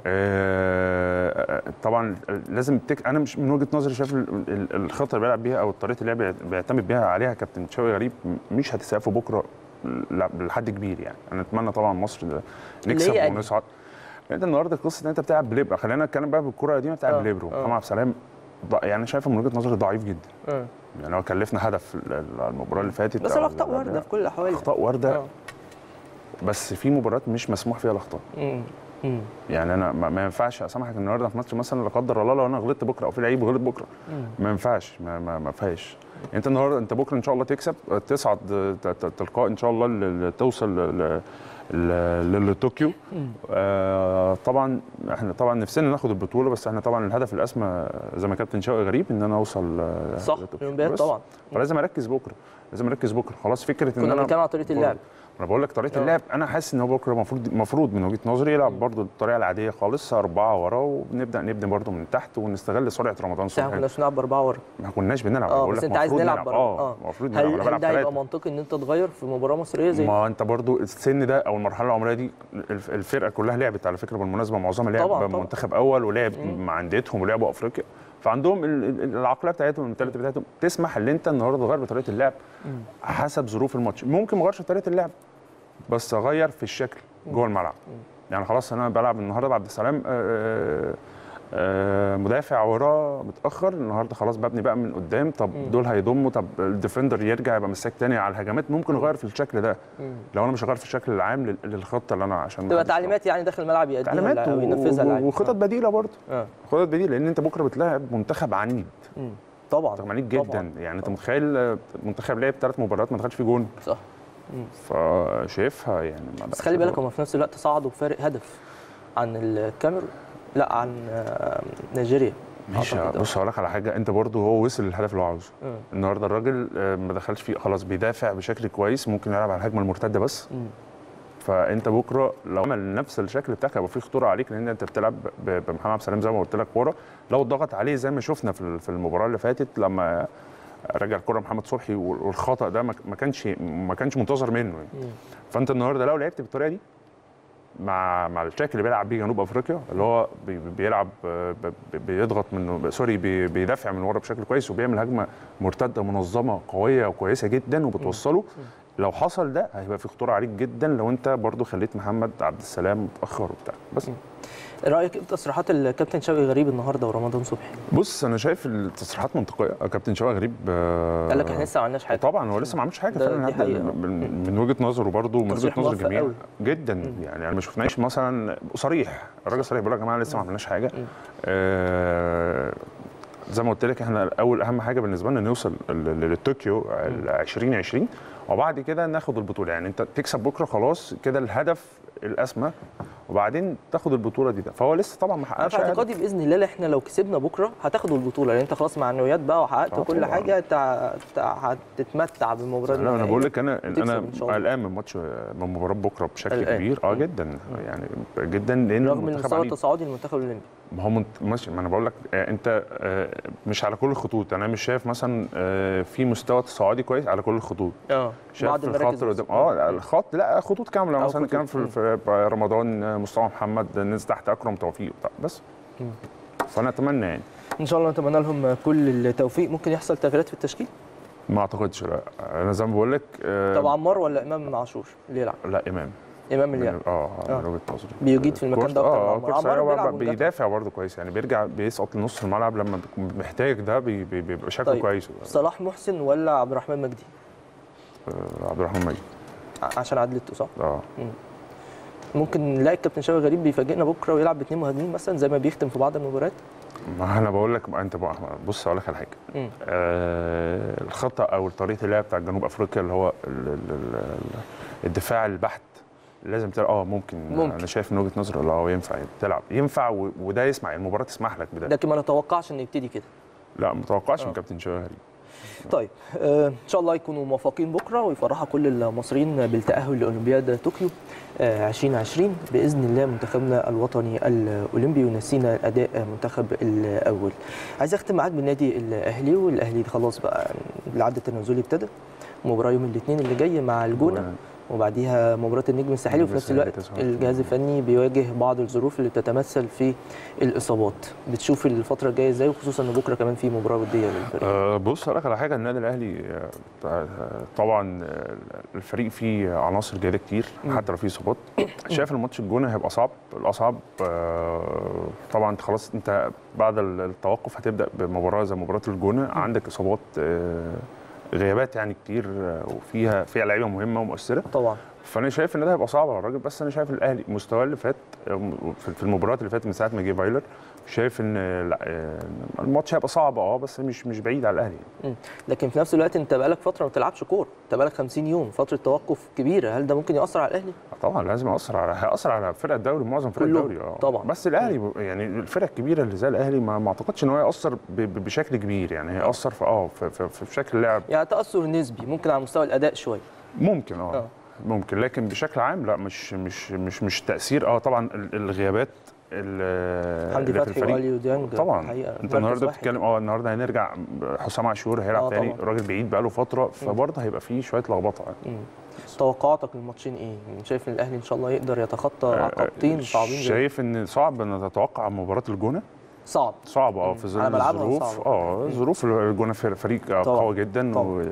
آه طبعا لازم تك... انا مش من وجهه نظري شايف ال- ال- الخطه اللي بيلعب بيها او طريقه اللعب اللي بيعتمد بيها عليها كابتن شوقي غريب مش هتسقفوا بكره لا- لحد كبير يعني انا اتمنى طبعا مصر ده نكسب هي أنهي؟ ونصعد انت النهارده قصه ان انت بتلعب بليبرو خلينا نتكلم بقى بالكره القديمه بتلعب آه، بليبرو آه. محمد عبد السلام ض- يعني شايفه من وجهه نظري ضعيف جدا آه. يعني هو كلفنا هدف ال- ال- المباراه اللي فاتت بس أو الاخطاء اللي وارده قبلها. في كل الاحوال اخطاء وارده آه. بس في مباريات مش مسموح فيها الاخطاء مم. مم. يعني انا ما, ما ينفعش اسامحك النهارده في ماتش مثلا لا قدر الله لو انا غلطت بكره او في لعيب غلط بكره ما ينفعش ما, ما, ما فيهاش انت النهارده انت بكره ان شاء الله تكسب تصعد ت- ت- تلقاء ان شاء الله ل- ل- توصل ل- ل- ل- لطوكيو آه طبعا احنا طبعا نفسنا ناخد البطوله بس احنا طبعا الهدف الاسمى زي ما كابتن شوقي غريب ان انا اوصل آه، صح لطوكيو. الاولمبياد بس. طبعا فلازم اركز بكره لازم اركز بكره خلاص فكره ان كنا انا بنتكلم على طريقه اللعب انا بقول لك طريقه آه. اللعب انا حاسس ان هو بكره المفروض المفروض من وجهه نظري يلعب برضه الطريقه العاديه خالص اربعه ورا ونبدا نبني برضه من تحت ونستغل سرعه رمضان بس احنا صبحي كناش نلعب باربعه ورا ما كناش بنلعب اه بقول بس لك انت عايز المفروض نلعب بره اه المفروض نلعب هل انا هل بلعب ده هيبقى ثلاثه منطقي ان انت تغير في مباراه مصريه زي ما انت برضو السن ده او المرحله العمريه دي الف- الفرقه كلها لعبت على فكره بالمناسبه معظمها لعب طبعاً، طبعاً. منتخب اول ولعب مع انديتهم ولعبوا افريقيا فعندهم ال- ال- العقليه بتاعتهم المنتاليتي بتاعتهم تسمح ان انت النهارده تغير بطريقه اللعب حسب ظروف الماتش ممكن ما اغيرش في طريقه اللعب بس اغير في الشكل جوه الملعب يعني خلاص انا بلعب النهارده بعبد السلام آه، آه، مدافع وراه متاخر النهارده خلاص ببني بقى من قدام طب دول هيضموا طب الديفندر يرجع يبقى مساك تاني على الهجمات ممكن اغير في الشكل ده لو انا مش هغير في الشكل العام لل- للخطه اللي انا عشان ما تبقى حدش تعليمات يعني داخل الملعب يأديها تعليمات او ينفذها و- اللاعب وخطط بديله برضه اه خطط بديله لان انت بكره بتلاعب منتخب عنيد مم. طبعا منتخب عنيد طبعاً. جدا يعني انت متخيل آه، منتخب لعب ثلاث مباريات ما دخلش فيه جون صح فشايفها يعني ما بس خلي بالك هم في نفس الوقت صعدوا بفارق هدف عن الكاميرون لا عن آه، نيجيريا ماشي أعتقد، آه. بص هقول لك على حاجه انت برضو هو وصل للهدف اللي هو عاوزه مم. النهارده الراجل آه، ما دخلش فيه خلاص بيدافع بشكل كويس ممكن يلعب على الهجمه المرتده بس مم. فانت بكره لو عمل نفس الشكل بتاعك هيبقى فيه خطوره عليك لان انت بتلعب ب- بمحمد عبد السلام زي ما قلت لك ورا لو ضغط عليه زي ما شفنا في ال- في المباراه اللي فاتت لما رجع الكره محمد صبحي وال- والخطا ده ما ما كانش ما كانش منتظر منه يعني. فانت النهارده لو لعبت بالطريقه دي مع مع الشكل اللي بيلعب بيه جنوب افريقيا اللي هو بي- بي- بيلعب آه، ب- ب- بيضغط من سوري بي- بيدافع من ورا بشكل كويس وبيعمل هجمه مرتده منظمه قويه وكويسه جدا وبتوصله لو حصل ده هيبقى في خطوره عليك جدا لو انت برضو خليت محمد عبد السلام متاخر وبتاع بس رايك ايه في تصريحات الكابتن شوقي غريب النهارده ورمضان صبحي بص انا شايف التصريحات منطقيه كابتن شوقي غريب آه، قال لك احنا لسه ما عملناش حاجه طبعا هو لسه ما عملش حاجه ده- فعلا دي حتى حقيقة. من, من وجهه نظره برضه ومن وجهه تصريح نظر موفق الجميع قوي. جدا يعني انا ما شفناش مثلا صريح الراجل صريح بيقول يا جماعه لسه ما عملناش حاجه آه زي ما قلت لك احنا اول اهم حاجه بالنسبه لنا نوصل ل- ل- لطوكيو ال 2020 وبعد كده ناخد البطوله يعني انت تكسب بكره خلاص كده الهدف الاسمى وبعدين تاخد البطوله دي ده فهو لسه طبعا ما انا حققش في أي هدف. اعتقادي باذن الله احنا لو كسبنا بكره هتاخدوا البطوله لان انت خلاص معنويات بقى وحققت آه كل طبعاً. حاجه تع- تع- هتتمتع بالمباراه لا انا النهائية. بقول لك انا وتكسب انا إن شاء الله. قلقان من ماتش من مباراه بكره بشكل قلقان. كبير اه جدا يعني جدا لان رغم المنتخب المستوى عنيد. التصاعدي للمنتخب الاولمبي ما هو منت- ماشي ما انا بقول لك آه، انت آه، مش على كل الخطوط انا مش شايف مثلا آه، في مستوى تصاعدي كويس على كل الخطوط اه شايف بعض في المراكز الخط اللي بس. قدام اه لا، الخط لا خطوط كامله أو مثلا خطوط. كان في, في رمضان آه، مصطفى محمد نزل تحت اكرم توفيق وبتاع، بس فانا اتمنى يعني ان شاء الله نتمنى لهم كل التوفيق ممكن يحصل تغييرات في التشكيل ما اعتقدش لا انا زي ما بقول لك آه، طب عمار ولا امام عاشور اللي يلعب لا امام امام اللي يلعب اه آه. من وجهه نظري بيجيد في المكان ده كورس- أكتر من اه عمار. كورس عمار أيوة، بيلعب بقى- وينجات. بيدافع برضه كويس يعني بيرجع بيسقط لنص الملعب لما بيكون محتاج ده بي- بي- بيبقى شكله طيب. كويس صلاح محسن ولا عبد الرحمن مجدي آه، عبد الرحمن مجدي ع- عشان عدلته صح اه ممكن نلاقي الكابتن شوقي غريب بيفاجئنا بكره ويلعب باثنين مهاجمين مثلا زي ما بيختم في بعض المباريات ما انا بقول لك ما انت بقى بص اقول لك على حاجه مم. آه الخطا او طريقه اللعب بتاع جنوب افريقيا اللي هو ال ال ال ال الدفاع البحت لازم تلعب اه ممكن, ممكن. انا شايف من وجهه نظري لا هو ينفع تلعب ينفع و- وده يسمع المباراه تسمح لك بده لكن ما نتوقعش انه يبتدي كده لا ما اتوقعش آه. من كابتن شوقي غريب طيب آه ان شاء الله يكونوا موفقين بكره ويفرحوا كل المصريين بالتاهل لاولمبياد طوكيو آه 2020 باذن الله منتخبنا الوطني الاولمبي ونسينا الاداء المنتخب الاول عايز اختم معاك بالنادي الاهلي والاهلي خلاص بقى العد التنازلي ابتدى مباراه يوم الاثنين اللي جاي مع الجونه وبعديها مباراه النجم الساحلي وفي نفس الساحلي الوقت 29. الجهاز الفني بيواجه بعض الظروف اللي بتتمثل في الاصابات بتشوف الفتره الجايه ازاي وخصوصا ان بكره كمان في مباراه وديه للفريق أه بص هقول لك على حاجه النادي الاهلي آه، طبعا آه، الفريق فيه عناصر جيده كتير مم. حتى لو فيه اصابات شايف الماتش الجونه هيبقى صعب الاصعب آه، طبعا انت خلاص انت بعد التوقف هتبدا بمباراه زي مباراه الجونه عندك اصابات آه، غيابات يعني كتير آه، وفيها فيها لعيبه مهمه ومؤثره طبعا فانا شايف ان ده هيبقى صعب على الراجل بس انا شايف الاهلي مستواه اللي فات في في المباريات اللي فاتت من ساعه ما جه فايلر شايف ان لا آه، الماتش هيبقى صعب اه بس مش مش بعيد على الاهلي مم. لكن في نفس الوقت انت بقالك فتره ما بتلعبش كوره انت بقالك 50 يوم فتره توقف كبيره هل ده ممكن ياثر على الاهلي طبعا لازم ياثر على هياثر على فرق الدوري معظم فرق كلهم. الدوري اه طبعا. بس الاهلي ب- يعني الفرق الكبيره اللي زي الاهلي ما, ما اعتقدش ان هو ياثر ب- ب- بشكل كبير يعني هياثر في اه في, في, في شكل اللعب يعني تاثر نسبي ممكن على مستوى الاداء شويه ممكن اه آه. ممكن لكن بشكل عام لا مش مش مش مش تاثير اه طبعا ال- الغيابات ال- حمدي اللي في فتحي الفريق واليو ديانج طبعا الحقيقة انت مركز النهارده واحد. بتتكلم اه النهارده هنرجع حسام عاشور هيلعب آه تاني طبعاً. الراجل بعيد بقاله فتره فبرضه هيبقى فيه شويه لخبطه مم. توقعاتك للماتشين ايه؟ شايف ان الاهلي ان شاء الله يقدر يتخطى عقبتين صعبين زي شايف ان صعب ان تتوقع مباراه الجونه صعب صعب اه مم. في ظل على ملعبها الظروف صعبة. اه مم. ظروف الجونه في فريق طبعاً. قوي جدا طبعاً. و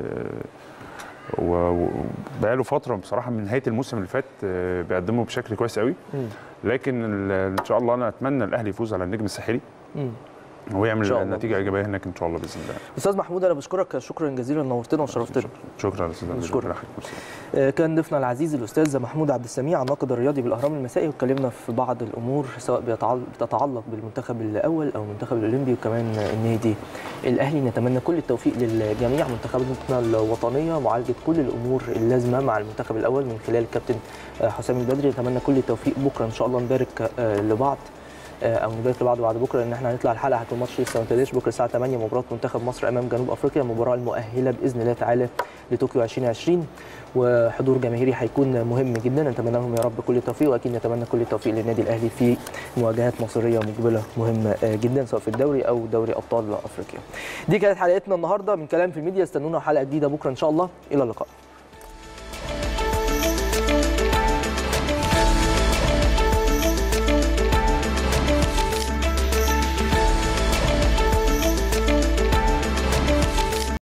و- وبقاله فتره بصراحه من نهايه الموسم اللي فات آه، بيقدموا بشكل كويس قوي مم. لكن ال- ان شاء الله انا اتمنى الاهلي يفوز على النجم الساحلي مم. إن ويعمل شاء الله نتيجه ايجابيه هناك ان شاء الله باذن الله استاذ محمود انا بشكرك شكرا جزيلا نورتنا وشرفتنا شكرا استاذ أمير. نشكرك. ربنا يخليك. ميرسي. آه، كان ضيفنا العزيز الاستاذ محمود عبد السميع الناقد الرياضي بالاهرام المسائي واتكلمنا في بعض الامور سواء بيتعل- بتتعلق بالمنتخب الاول او المنتخب الاولمبي وكمان النادي الاهلي نتمنى كل التوفيق للجميع منتخباتنا الوطنيه معالجه كل الامور اللازمه مع المنتخب الاول من خلال الكابتن آه، حسام البدري نتمنى كل التوفيق بكره ان شاء الله نبارك آه، لبعض آه، او نبارك لبعض بعد بكره لان احنا هنطلع الحلقه هتكون ماتش لسه ما ابتداش بكره الساعه 8 مباراه منتخب مصر امام جنوب افريقيا المباراه المؤهله باذن الله تعالى لطوكيو 2020 وحضور جماهيري هيكون مهم جدا نتمنى لهم يا رب كل التوفيق واكيد نتمنى كل التوفيق للنادي الاهلي في مواجهات مصيريه مقبله مهمه آه، جدا سواء في الدوري او دوري ابطال افريقيا. دي كانت حلقتنا النهارده من كلام في الميديا استنونا حلقه جديده بكره ان شاء الله الى اللقاء.